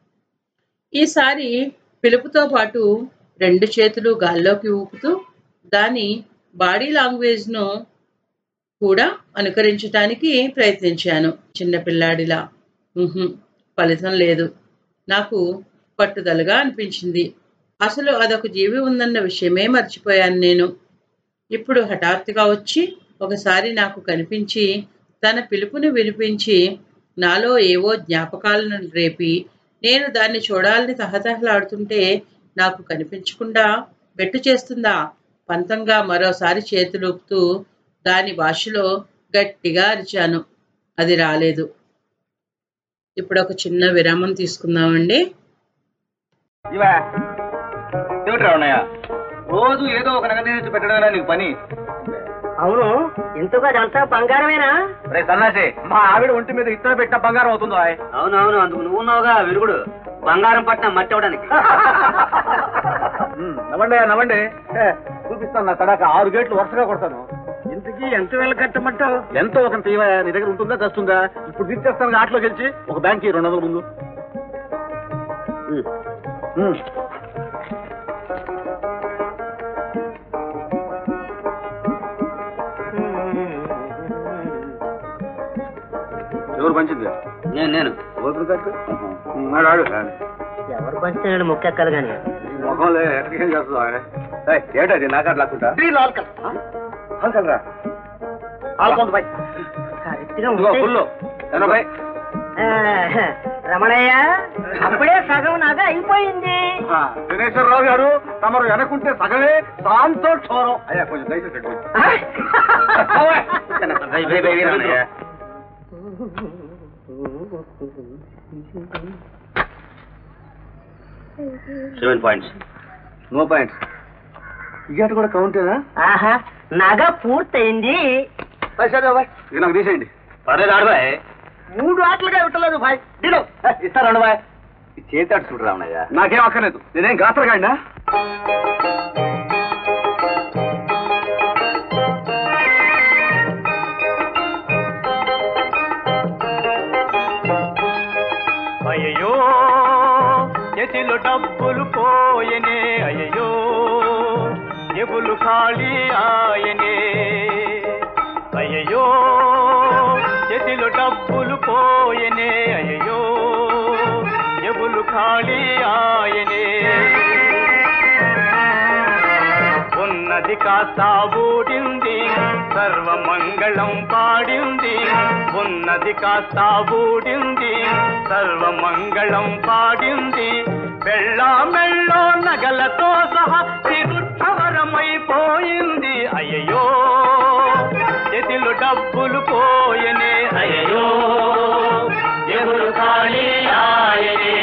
ఈసారి పిలుపుతో పాటు రెండు చేతులు గాల్లోకి ఊపుతూ దాని బాడీ లాంగ్వేజ్ను కూడా అనుకరించడానికి ప్రయత్నించాను చిన్నపిల్లాడిలా ఉహుం, ఫలితం లేదు నాకు పట్టుదలగా అనిపించింది అసలు అదొక జీవి ఉందన్న విషయమే మర్చిపోయాను నేను ఇప్పుడు హఠాత్తుగా వచ్చి ఒకసారి నాకు కనిపించి తన పిలుపుని వినిపించి నాలో ఏవో జ్ఞాపకాలను రేపి నేను దాన్ని చూడాలని తహతహలాడుతుంటే నాకు కనిపించకుండా బెట్టు చేస్తుందా పంతంగా మరోసారి చేతులూపుతూ దాని భాషలో గట్టిగా అరిచాను అది రాలేదు ఇప్పుడు ఒక చిన్న విరామం తీసుకుందామండి ఇవా ఏమిట్రా ఉన్నాయా రోజు ఏదో ఒక నగదు తెచ్చి పెట్టడమేనా నీకు పని అవును ఇంతకు అదంతా బంగారమేనా రే సన్నాసి మా ఆవిడ ఒంటి మీద ఇత్తన పెట్టిన బంగారం అవుతుందో ఆయ్. అవునవును అందుకు నువ్వు ఉన్నావుగా విరుగుడు బంగారం పట్టిన మట్టి అవడానికి ఉమ్, నవ్వండి నవ్వండి ఏ, చూపిస్తాను నా తడాక ఆరు గేట్లు వరుసగా కొడతాను ఇంతకీ ఎంత వేల కట్టమంటావు ఎంతో ఒక తీవా నీ దగ్గర ఉంటుందా కస్తుందా ఇప్పుడు తీర్చేస్తాను ఆటలో గెలిచి ఒక బ్యాంక్ రెండు వందల ముందు ఉమ్, ఉమ్. ఎవరు పంచింది నేను నేను ఓపిక కట్టు మరి ఆడు ఎవరు పంచితే ముక్కెక్కలు కానీ ముఖంలో ఎక్కడికేం చేస్తుందో ఆయన ఏయ్, ఏటది నా కాడ లాక్కుంటా అంకల్ రా ఆల్కొంత పై ఇదిగో ఫుల్ ఎనభై రమణయ్య అప్పుడే సగం నగ అయిపోయింది ఆ, దినేశ్వరరావు గారు తమరు వెనకుంటే సగమే దాంతో క్షోరం అయ్యా కొంచెం దయచేసి కట్టు. బై, బై, బై, వీరన్నయ్య. సెవెన్ పాయింట్స్ నో పాయింట్స్ ఇయ్యాట కూడా కౌంటేనా ఆహా నగ పూర్తయింది ఇది నాకు తీసేయండి పర్లేదు ఆడబాయ్ మూడు ఆటలుగా ఇవ్వట్లేదు భాయ్ దిలో ఇస్తారండి బాయ్ చేతాడు చూడు రామయ్య నాకేం అక్కర్లేదు నేనేం గాత్రగాడినా అయ్యో చేతిలో డబ్బులు పోయనే అయ్యో ఎబులు ఖాళీ ఆయనే అయ్యో చేతిలో డబ్బులు పోయనే అయ్యో ఎబులు ఖాళీ ఆయనే ఉన్నది కాస్త బూడింది సర్వమంగళం పాడింది ఉన్నది కాస్త బూడింది సర్వమంగళం పాడింది బెళ్ళా మెళ్ళో నగలతో సహా తిరుక్షవరమైపోయింది అయ్యో చేతిలో డబ్బులు పోయనే అయ్యో ఎవరు ఖాళీ ఆయనే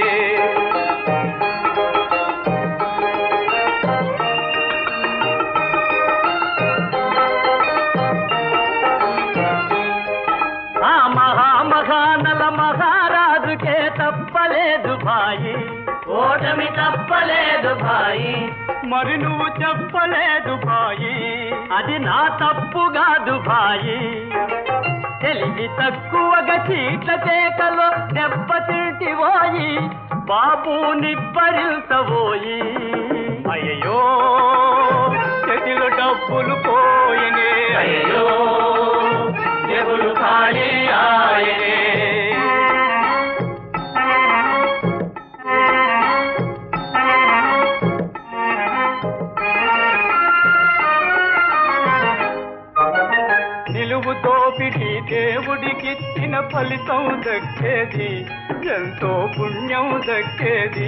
ఆ మహామహానల మహారాజుకే తప్పలేదు భాయి ఓటమి తప్పలేదు భాయి మరి నువ్వు చెప్పలేదు భాయి అది నా తప్పు కాదు భాయి తెలివి తక్కువగా చీట్ల చేతలో దెబ్బతింటివోయి బాబు నిబ్బరించబోయి అయ్యో చేతిలో డబ్బులు పోయినే అయ్యో జేబులు ఖాళీ ఆయనే నిలువు తోపిటి దేవుడికిచ్చిన ఫలితం దక్కేది ఎంతో పుణ్యం దక్కేది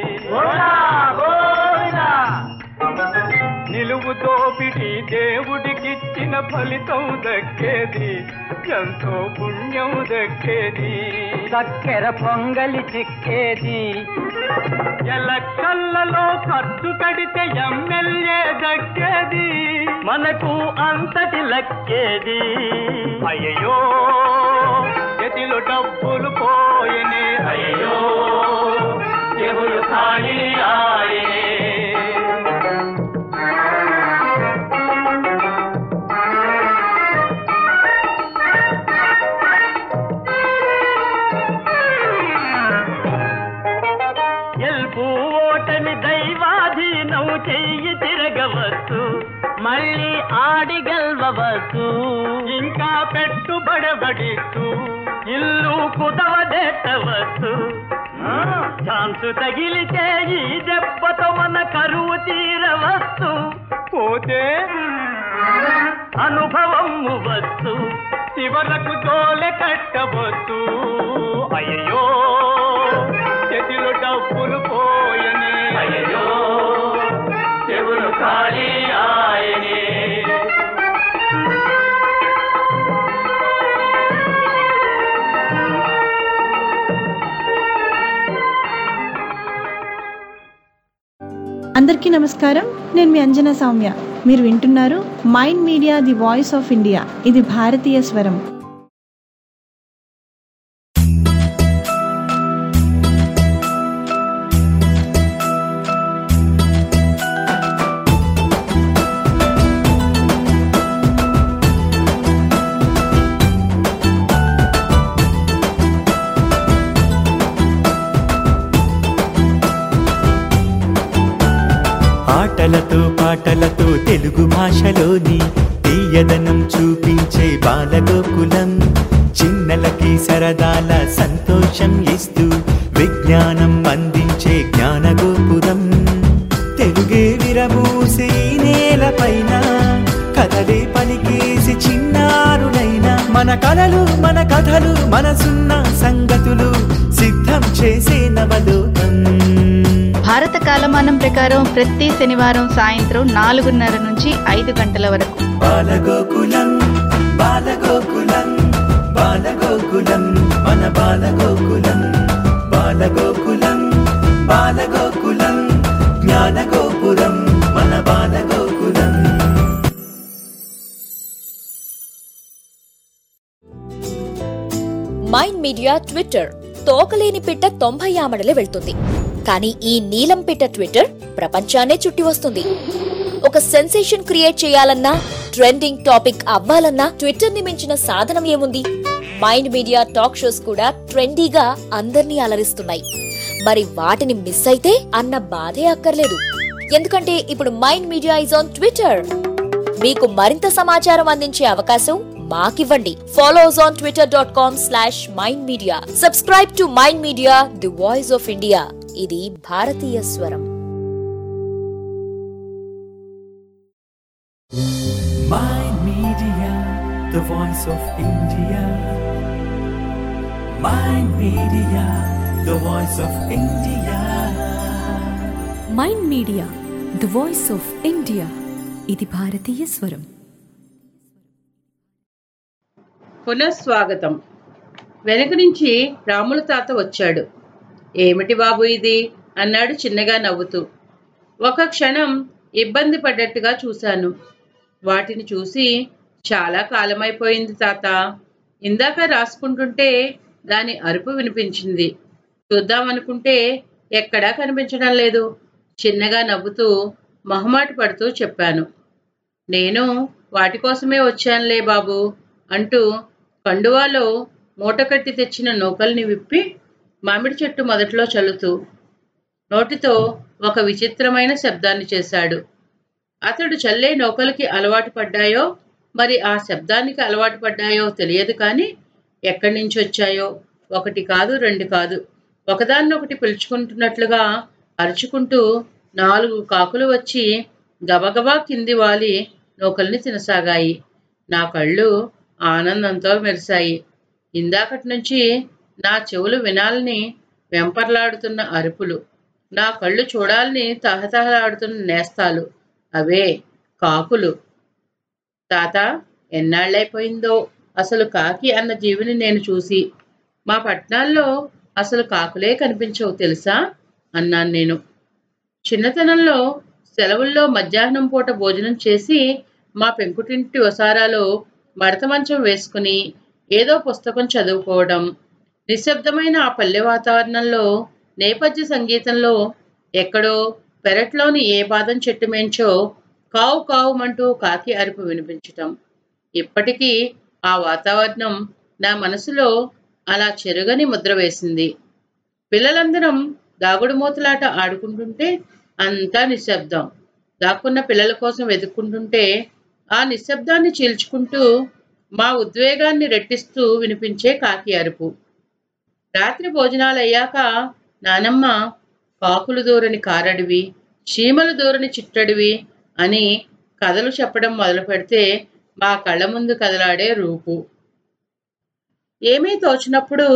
నిలువు తోపిటి దేవుడికిచ్చిన ఫలితం దక్కేది ఎంతో పుణ్యం దక్కేది చక్కెర పొంగలి చిక్కేది ఎలక్షన్లలో ఖర్చు కడితే ఎమ్మెల్యే దక్కేది మనకు అంతటి లక్కేది అయ్యో చేతిలో డబ్బులు పోయనే అయ్యో ఎవరు ఖాళీ ఆయనే గెలుపు ఓటమి దైవాధీనం చెయ్యి తిరగవచ్చు మళ్ళీ ఆడి గెలవచ్చు ఇంకా పెట్టుబడబడిస్తూ ఇల్లు కుదవదెట్టవచ్చు ఛాన్సు తగిలితే ఈ దెబ్బతో మన కరువు తీరవచ్చు పోతే అనుభవం వచ్చు చివరకు దోలె కట్టవచ్చు అయ్యో చేతిలో డబ్బులు పోయనే అయ్యో చెవులు ఖాళీ ఆయనే అందరికీ నమస్కారం నేను మీ అంజనా సౌమ్య మీరు వింటున్నారు mind media the voice of India ఇది భారతీయ స్వరం ఆటలతో పాటలతో తెలుగు భాషలోని తీయదనం చూపించే బాలగోకులం చిన్నలకి సరదాల సంతోషం ఇస్తూ విజ్ఞానం అందించే జ్ఞానగోపురం తెలుగే విరబూసే ఈ నేలపైన కథలే పలికేసి చిన్నారులైన మన కలలు మన కథలు మనసున్న సంగతులు సిద్ధం చేసే నవలోకం భారత కాలమానం ప్రకారం ప్రతి శనివారం సాయంత్రం నాలుగున్నర నుంచి ఐదు గంటల వరకు బాలగోకులం బాలగోకులం బాలగోకులం మన బాలగోకులం బాలగోకులం బాలగోకులం జ్ఞానగోపురం మన బాలగోకులం మైండ్ మీడియా ట్విట్టర్ తోకలేని పిట్ట తొంభై ఆమడలే వెళ్తుంది కానీ ఈ నీలం పిట్ట ట్విట్టర్ ప్రపంచాన్నే చుట్టి వస్తుంది ఒక సెన్సేషన్ క్రియేట్ చేయాలన్నా ట్రెండింగ్ టాపిక్ అవ్వాలన్నా ట్విట్టర్ ని మించిన సాధనం ఏముంది మైండ్ మీడియా టాక్ షోస్ కూడా ట్రెండీగా అందర్నీ అలరిస్తున్నాయి మరి వాటిని మిస్ అయితే అన్న బాధే అక్కర్లేదు ఎందుకంటే ఇప్పుడు mind media is on Twitter మీకు మరింత సమాచారం అందించే అవకాశం మాకివ్వండి follows on Twitter dot com slash mind media subscribe to mind media the voice of India ఇది భారతీయ స్వరం Mind Media, the voice of India. Mind Media, the voice of India. Mind media the voice of India ఇది భారతీయ స్వరం పునఃస్వాగతం వెనక నుంచి రాముల తాత వచ్చాడు ఏమిటి బాబు ఇది అన్నాడు చిన్నగా నవ్వుతూ ఒక క్షణం ఇబ్బంది పడ్డట్టుగా చూశాను వాటిని చూసి చాలా కాలమైపోయింది తాత ఇందాక రాసుకుంటుంటే దాని అరుపు వినిపించింది చూద్దామనుకుంటే ఎక్కడా కనిపించడం లేదు చిన్నగా నవ్వుతూ మొహమాట పడుతూ చెప్పాను నేను వాటి కోసమే వచ్చానులే బాబు అంటూ కండువాలో మూట కట్టి తెచ్చిన నూకల్ని విప్పి మామిడి చెట్టు మొదట్లో చల్లుతూ నోటితో ఒక విచిత్రమైన శబ్దాన్ని చేశాడు అతడు చల్లే నౌకలకి అలవాటు పడ్డాయో మరి ఆ శబ్దానికి అలవాటు పడ్డాయో తెలియదు కానీ ఎక్కడి నుంచి వచ్చాయో ఒకటి కాదు రెండు కాదు ఒకదాన్నొకటి పిలుచుకుంటున్నట్లుగా అరుచుకుంటూ నాలుగు కాకులు వచ్చి గబగబా కింది వాలి నూకల్ని తినసాగాయి నా కళ్ళు ఆనందంతో మెరిశాయి ఇందాకటి నుంచి నా చెవులు వినాలని వెంపర్లాడుతున్న అరుపులు నా కళ్ళు చూడాలని తహతహలాడుతున్న నేస్తాలు అవే కాకులు తాత ఎన్నాళ్ళైపోయిందో అసలు కాకి అన్న జీవిని నేను చూసి మా పట్నాల్లో అసలు కాకులే కనిపించవు తెలుసా అన్నాను నేను చిన్నతనంలో సెలవుల్లో మధ్యాహ్నం పూట భోజనం చేసి మా పెంకుటింటి వసారాలో మడత మంచం వేసుకుని ఏదో పుస్తకం చదువుకోవడం నిశ్శబ్దమైన ఆ పల్లె వాతావరణంలో నేపథ్య సంగీతంలో ఎక్కడో పెరట్లోని ఏ బాదం చెట్టు మేంచో కావు కావుమంటూ కాకి అరుపు వినిపించటం ఇప్పటికీ ఆ వాతావరణం నా మనసులో అలా చెరుగని ముద్ర వేసింది పిల్లలందరం దాగుడు మూతలాట ఆడుకుంటుంటే అంతా నిశ్శబ్దం దాక్కున్న పిల్లల కోసం వెతుక్కుంటుంటే ఆ నిశ్శబ్దాన్ని చీల్చుకుంటూ మా ఉద్వేగాన్ని రెట్టిస్తూ వినిపించే కాకి అరుపు రాత్రి భోజనాలు అయ్యాక నానమ్మ కాకులు దూరని కారడివి చీమలు దూరని చిట్టడివి అని కథలు చెప్పడం మొదలు పెడితే మా కళ్ళ ముందు కదలాడే రూపు ఏమీ తోచినప్పుడు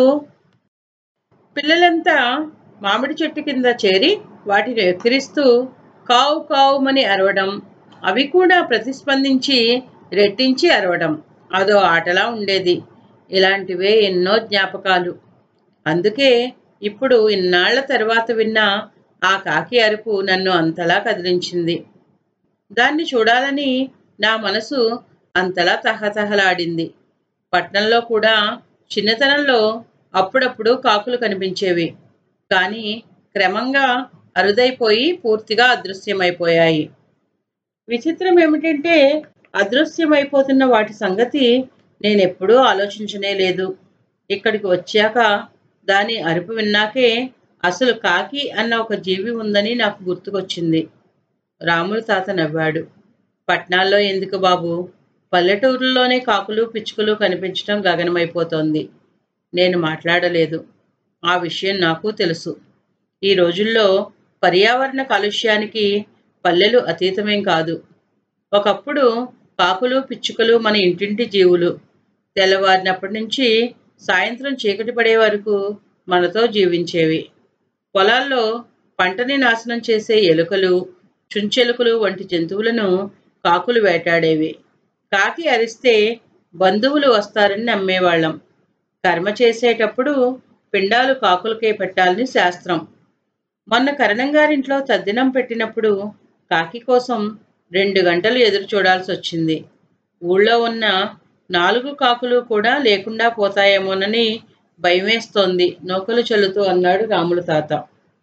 పిల్లలంతా మామిడి చెట్టు కింద చేరి వాటిని ఎక్కిరిస్తూ కావు కావుమని అరవడం అవి కూడా ప్రతిస్పందించి రెట్టించి అరవడం అదో ఆటలా ఉండేది ఇలాంటివే ఎన్నో జ్ఞాపకాలు అందుకే ఇప్పుడు ఇన్నాళ్ల తర్వాత విన్న ఆ కాకి అరుపు నన్ను అంతలా కదిలించింది దాన్ని చూడాలని నా మనసు అంతలా తహతహలాడింది పట్నంలో కూడా చిన్నతనంలో అప్పుడప్పుడు కాకులు కనిపించేవి కానీ క్రమంగా అరుదైపోయి పూర్తిగా అదృశ్యమైపోయాయి విచిత్రం ఏమిటంటే అదృశ్యమైపోతున్న వాటి సంగతి నేనెప్పుడూ ఆలోచించనే లేదు ఇక్కడికి వచ్చాక దాని అరుపు విన్నాకే అసలు కాకి అన్న ఒక జీవి ఉందని నాకు గుర్తుకొచ్చింది రాములు తాత నవ్వాడు పట్నాల్లో ఎందుకు బాబు పల్లెటూరుల్లోనే కాకులు పిచ్చుకలు కనిపించడం గగనమైపోతోంది నేను మాట్లాడలేదు ఆ విషయం నాకు తెలుసు ఈ రోజుల్లో పర్యావరణ కాలుష్యానికి పల్లెలు అతీతమేం కాదు ఒకప్పుడు కాకులు పిచ్చుకలు మన ఇంటింటి జీవులు తెల్లవారినప్పటి నుంచి సాయంత్రం చీకటి పడే వరకు మనతో జీవించేవి పొలాల్లో పంటని నాశనం చేసే ఎలుకలు చుంచెలుకలు వంటి జంతువులను కాకులు వేటాడేవి కాకి అరిస్తే బంధువులు వస్తారని నమ్మేవాళ్ళం కర్మ చేసేటప్పుడు పిండాలు కాకులకే పెట్టాలని శాస్త్రం మొన్న కరణంగారింట్లో తద్దినం పెట్టినప్పుడు కాకి కోసం రెండు గంటలు ఎదురు చూడాల్సి వచ్చింది ఊళ్ళో ఉన్న నాలుగు కాకులు కూడా లేకుండా పోతాయేమోనని భయమేస్తోంది నౌకలు చల్లుతూ అన్నాడు రాములు తాత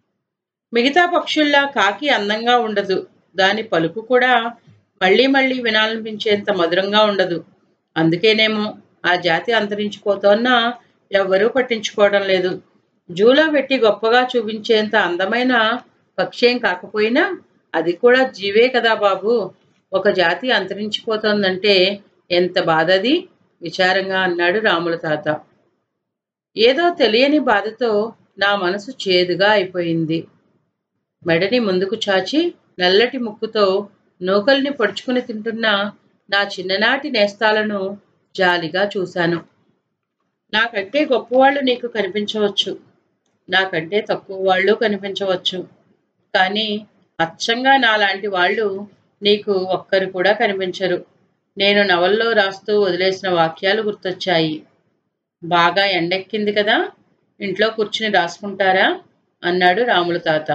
మిగతా పక్షుల్లా కాకి అందంగా ఉండదు దాని పలుకు కూడా మళ్ళీ మళ్ళీ వినాలనిపించేంత మధురంగా ఉండదు అందుకేనేమో ఆ జాతి అంతరించిపోతోన్నా ఎవ్వరూ పట్టించుకోవడం లేదు జూలో పెట్టి గొప్పగా చూపించేంత అందమైన పక్షేం కాకపోయినా అది కూడా జీవే కదా బాబు ఒక జాతి అంతరించిపోతోందంటే ఎంత బాధది విచారంగా అన్నాడు రాముల తాత ఏదో తెలియని బాధతో నా మనసు చేదుగా అయిపోయింది మెడని ముందుకు చాచి నల్లటి ముక్కుతో నూకల్ని పొడుచుకుని తింటున్న నా చిన్ననాటి నేస్తాలను జాలిగా చూశాను నాకంటే గొప్పవాళ్ళు నీకు కనిపించవచ్చు నాకంటే తక్కువ వాళ్ళు కనిపించవచ్చు కానీ అచ్చంగా నాలాంటి వాళ్ళు నీకు ఒక్కరు కూడా కనిపించరు నేను నవల్లో రాస్తూ వదిలేసిన వాక్యాలు గుర్తొచ్చాయి బాగా ఎండెక్కింది కదా ఇంట్లో కూర్చుని రాసుకుంటారా అన్నాడు రాముల తాత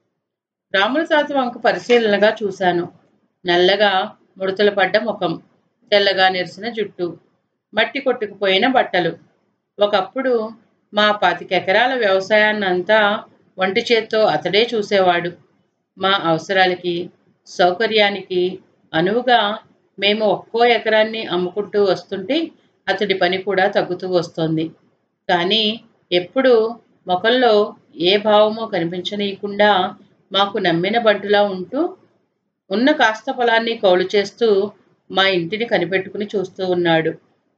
రాముల తాత వంక పరిశీలనగా చూశాను నల్లగా ముడతలు పడ్డ ముఖం తెల్లగా నెరిసిన జుట్టు మట్టి కొట్టుకుపోయిన బట్టలు ఒకప్పుడు మా పాతికెకరాల వ్యవసాయాన్నంతా ఒంటి చేత్తో అతడే చూసేవాడు మా అవసరాలకి సౌకర్యానికి అనువుగా మేము ఒక్కో ఎకరాన్ని అమ్ముకుంటూ వస్తుంటే అతడి పని కూడా తగ్గుతూ వస్తోంది కానీ ఎప్పుడు మొఖంలో ఏ భావమో కనిపించనీయకుండా మాకు నమ్మిన బంటులా ఉంటూ ఉన్న కాస్త పొలాన్ని కౌలు చేస్తూ మా ఇంటిని కనిపెట్టుకుని చూస్తూ ఉన్నాడు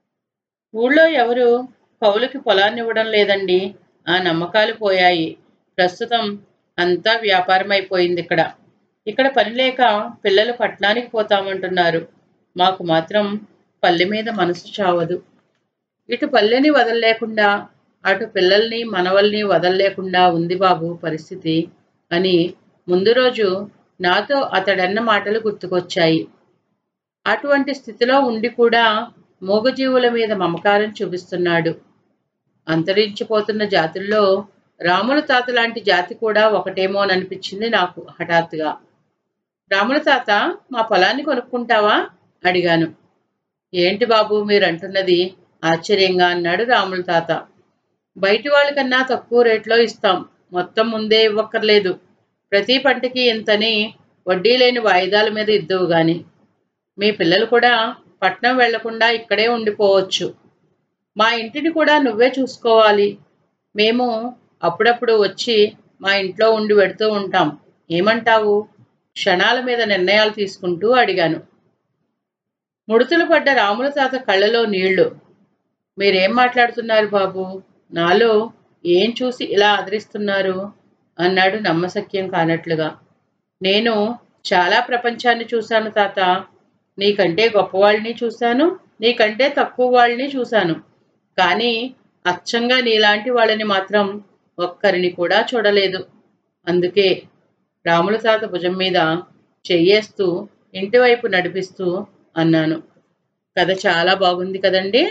ఊళ్ళో ఎవరు కౌలుకి పొలాన్ని ఇవ్వడం లేదండి ఆ నమ్మకాలు పోయాయి ప్రస్తుతం అంతా వ్యాపారం అయిపోయింది ఇక్కడ ఇక్కడ పని లేక పిల్లలు పట్టణానికి పోతామంటున్నారు మాకు మాత్రం పల్లె మీద మనసు చావదు ఇటు పల్లెని వదలలేకుండా అటు పిల్లల్ని మనవల్ని వదలలేకుండా ఉంది బాబు పరిస్థితి అని ముందు రోజు నాతో అతడన్న మాటలు గుర్తుకొచ్చాయి అటువంటి స్థితిలో ఉండి కూడా మూగజీవుల మీద మమకారం చూపిస్తున్నాడు అంతరించిపోతున్న జాతుల్లో రాముల తాత లాంటి జాతి కూడా ఒకటేమోననిపించింది నాకు హఠాత్తుగా రాముల తాత మా పొలాన్ని కొనుక్కుంటావా అడిగాను ఏంటి బాబు మీరు అంటున్నది ఆశ్చర్యంగా అన్నాడు రాముల తాత బయటి వాళ్ళకన్నా తక్కువ రేట్లో ఇస్తాం మొత్తం ముందే ఇవ్వక్కర్లేదు ప్రతి పంటకి ఇంతని వడ్డీ లేని వాయిదాల మీద ఇద్దువు గాని మీ పిల్లలు కూడా పట్నం వెళ్లకుండా ఇక్కడే ఉండిపోవచ్చు మా ఇంటిని కూడా నువ్వే చూసుకోవాలి మేము అప్పుడప్పుడు వచ్చి మా ఇంట్లో ఉండి పెడుతూ ఉంటాం ఏమంటావు క్షణాల మీద నిర్ణయాలు తీసుకుంటూ అడిగాను ముడుతులు పడ్డ రాముల తాత కళ్ళలో నీళ్లు మీరేం మాట్లాడుతున్నారు బాబు నాలో ఏం చూసి ఇలా ఆదరిస్తున్నారు అన్నాడు నమ్మశక్యం కానట్లుగా నేను చాలా ప్రపంచాన్ని చూశాను తాత నీకంటే గొప్పవాళ్ళని చూశాను నీకంటే తక్కువ వాళ్ళని చూశాను కానీ అచ్చంగా నీలాంటి వాళ్ళని మాత్రం ఒక్కరిని కూడా చూడలేదు అందుకే రాముల తాత భుజం మీద చెయ్యేస్తూ ఇంటివైపు నడిపిస్తూ అన్నాను కథ చాలా బాగుంది కదండి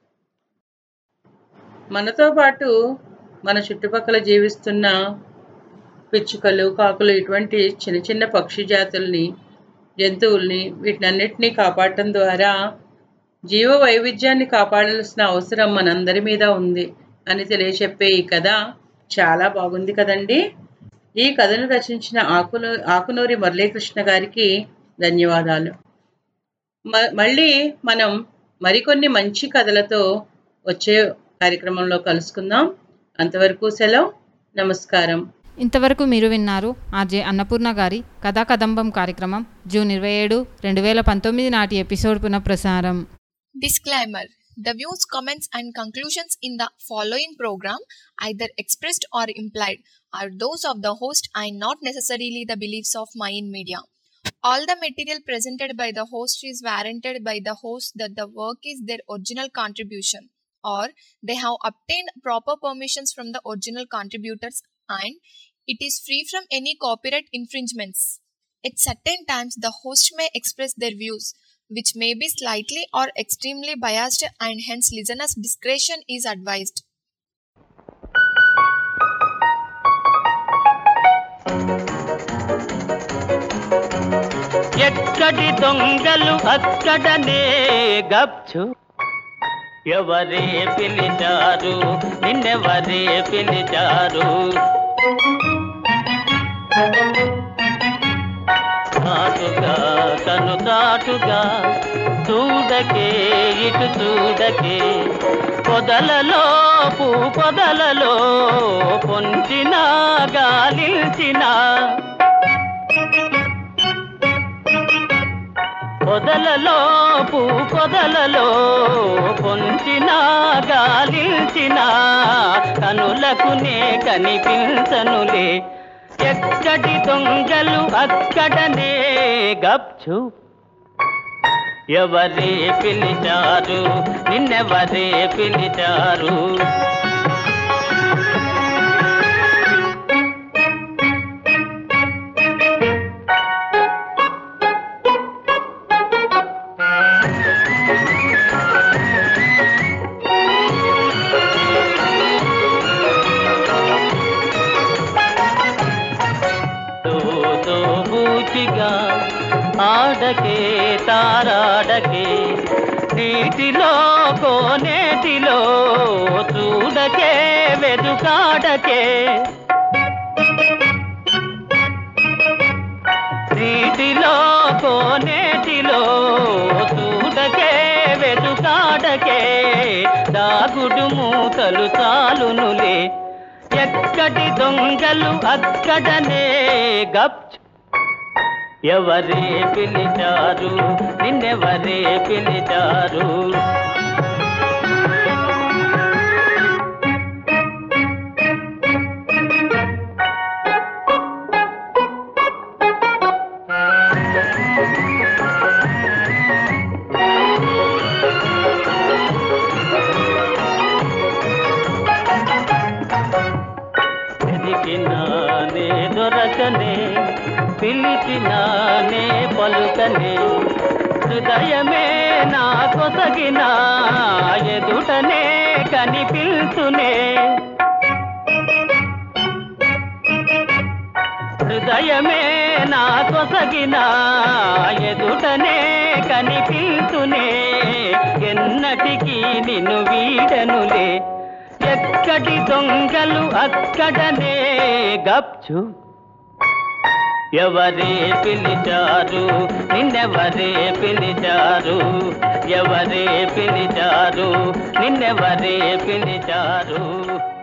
మనతో పాటు మన చుట్టుపక్కల జీవిస్తున్న పిచ్చుకలు కాకులు ఇటువంటి చిన్న చిన్న పక్షి జాతుల్ని జంతువుల్ని వీటినన్నిటినీ కాపాడటం ద్వారా జీవ వైవిధ్యాన్ని కాపాడాల్సిన అవసరం మనందరి మీద ఉంది అని తెలియచెప్పే ఈ కథ చాలా బాగుంది కదండి ఈ కథను రచించిన ఆకును ఆకునూరి మురళీకృష్ణ గారికి ధన్యవాదాలు మ- మళ్ళీ మనం మరికొన్ని మంచి కథలతో వచ్చే కార్యక్రమంలో కలుసుకుందాం అంతవరకు సెలవు నమస్కారం ఇంతవరకు మీరు విన్నారు ఆర్జే అన్నపూర్ణ గారి కథా కదంబం కార్యక్రమం జూన్ ఇరవై ఏడు రెండు వేల పంతొమ్మిది నాటి ఎపిసోడ్ పునఃప్రసారం Disclaimer The views, comments, and conclusions in the following program, either expressed or implied, are those of the host and not necessarily the beliefs of Mayan Media. All the material presented by the host is warranted by the host that the work is their original contribution or they have obtained proper permissions from the original contributors and it is free from any copyright infringements. At certain times, the host may express their views, which may be slightly or extremely biased, and hence listeners' discretion is advised. ఎక్కడి దొంగలు అక్కడనే గప్చు ఎవరే పిలిచారు నిన్నెవరే పిలిచారు చాటుగా కను చాటుగా చూడకే ఇటు చూడకే పొదలలో పూ పొదలలో పొంచిన గాలించిన పొదలలో పూ పొదలలో పొంచిన గాలించిన కనులకు నే కనిపించనులే ఎక్కడి దొంగలు అక్కడనే గప్చు ఎవరే పిలిచారు నిన్నెవరే పిలిచారు తో బూచిగా ఆడకే తారాడకే నీటిలో కోనేటిలో చూడకే వెదుకాడకే నీటిలో కోనేటిలో చూడకే వెదుకాడకే దాగుడు మూతలు చాలునులే ఎక్కడి దొంగలు అక్కడనే గప్చు ఎవరే పిలిచారు నిన్నెవరే పిలిచారు వెతికినానే దొరకనే పిలిచినానే పలుకనే హృదయమే నా కొసగిన ఎదుటనే కనిపిల్చునే హృదయమే నా కొసగిన ఎదుటనే కనిపిల్చునే ఎన్నటికీ నిన్ను వీడనులే ఎక్కడి దొంగలు అక్కడనే గప్చు ఎవరే పిలిచారు నిన్నెవరే పిలిచారు ఎవరే పిలిచారు నిన్నెవరే పిలిచారు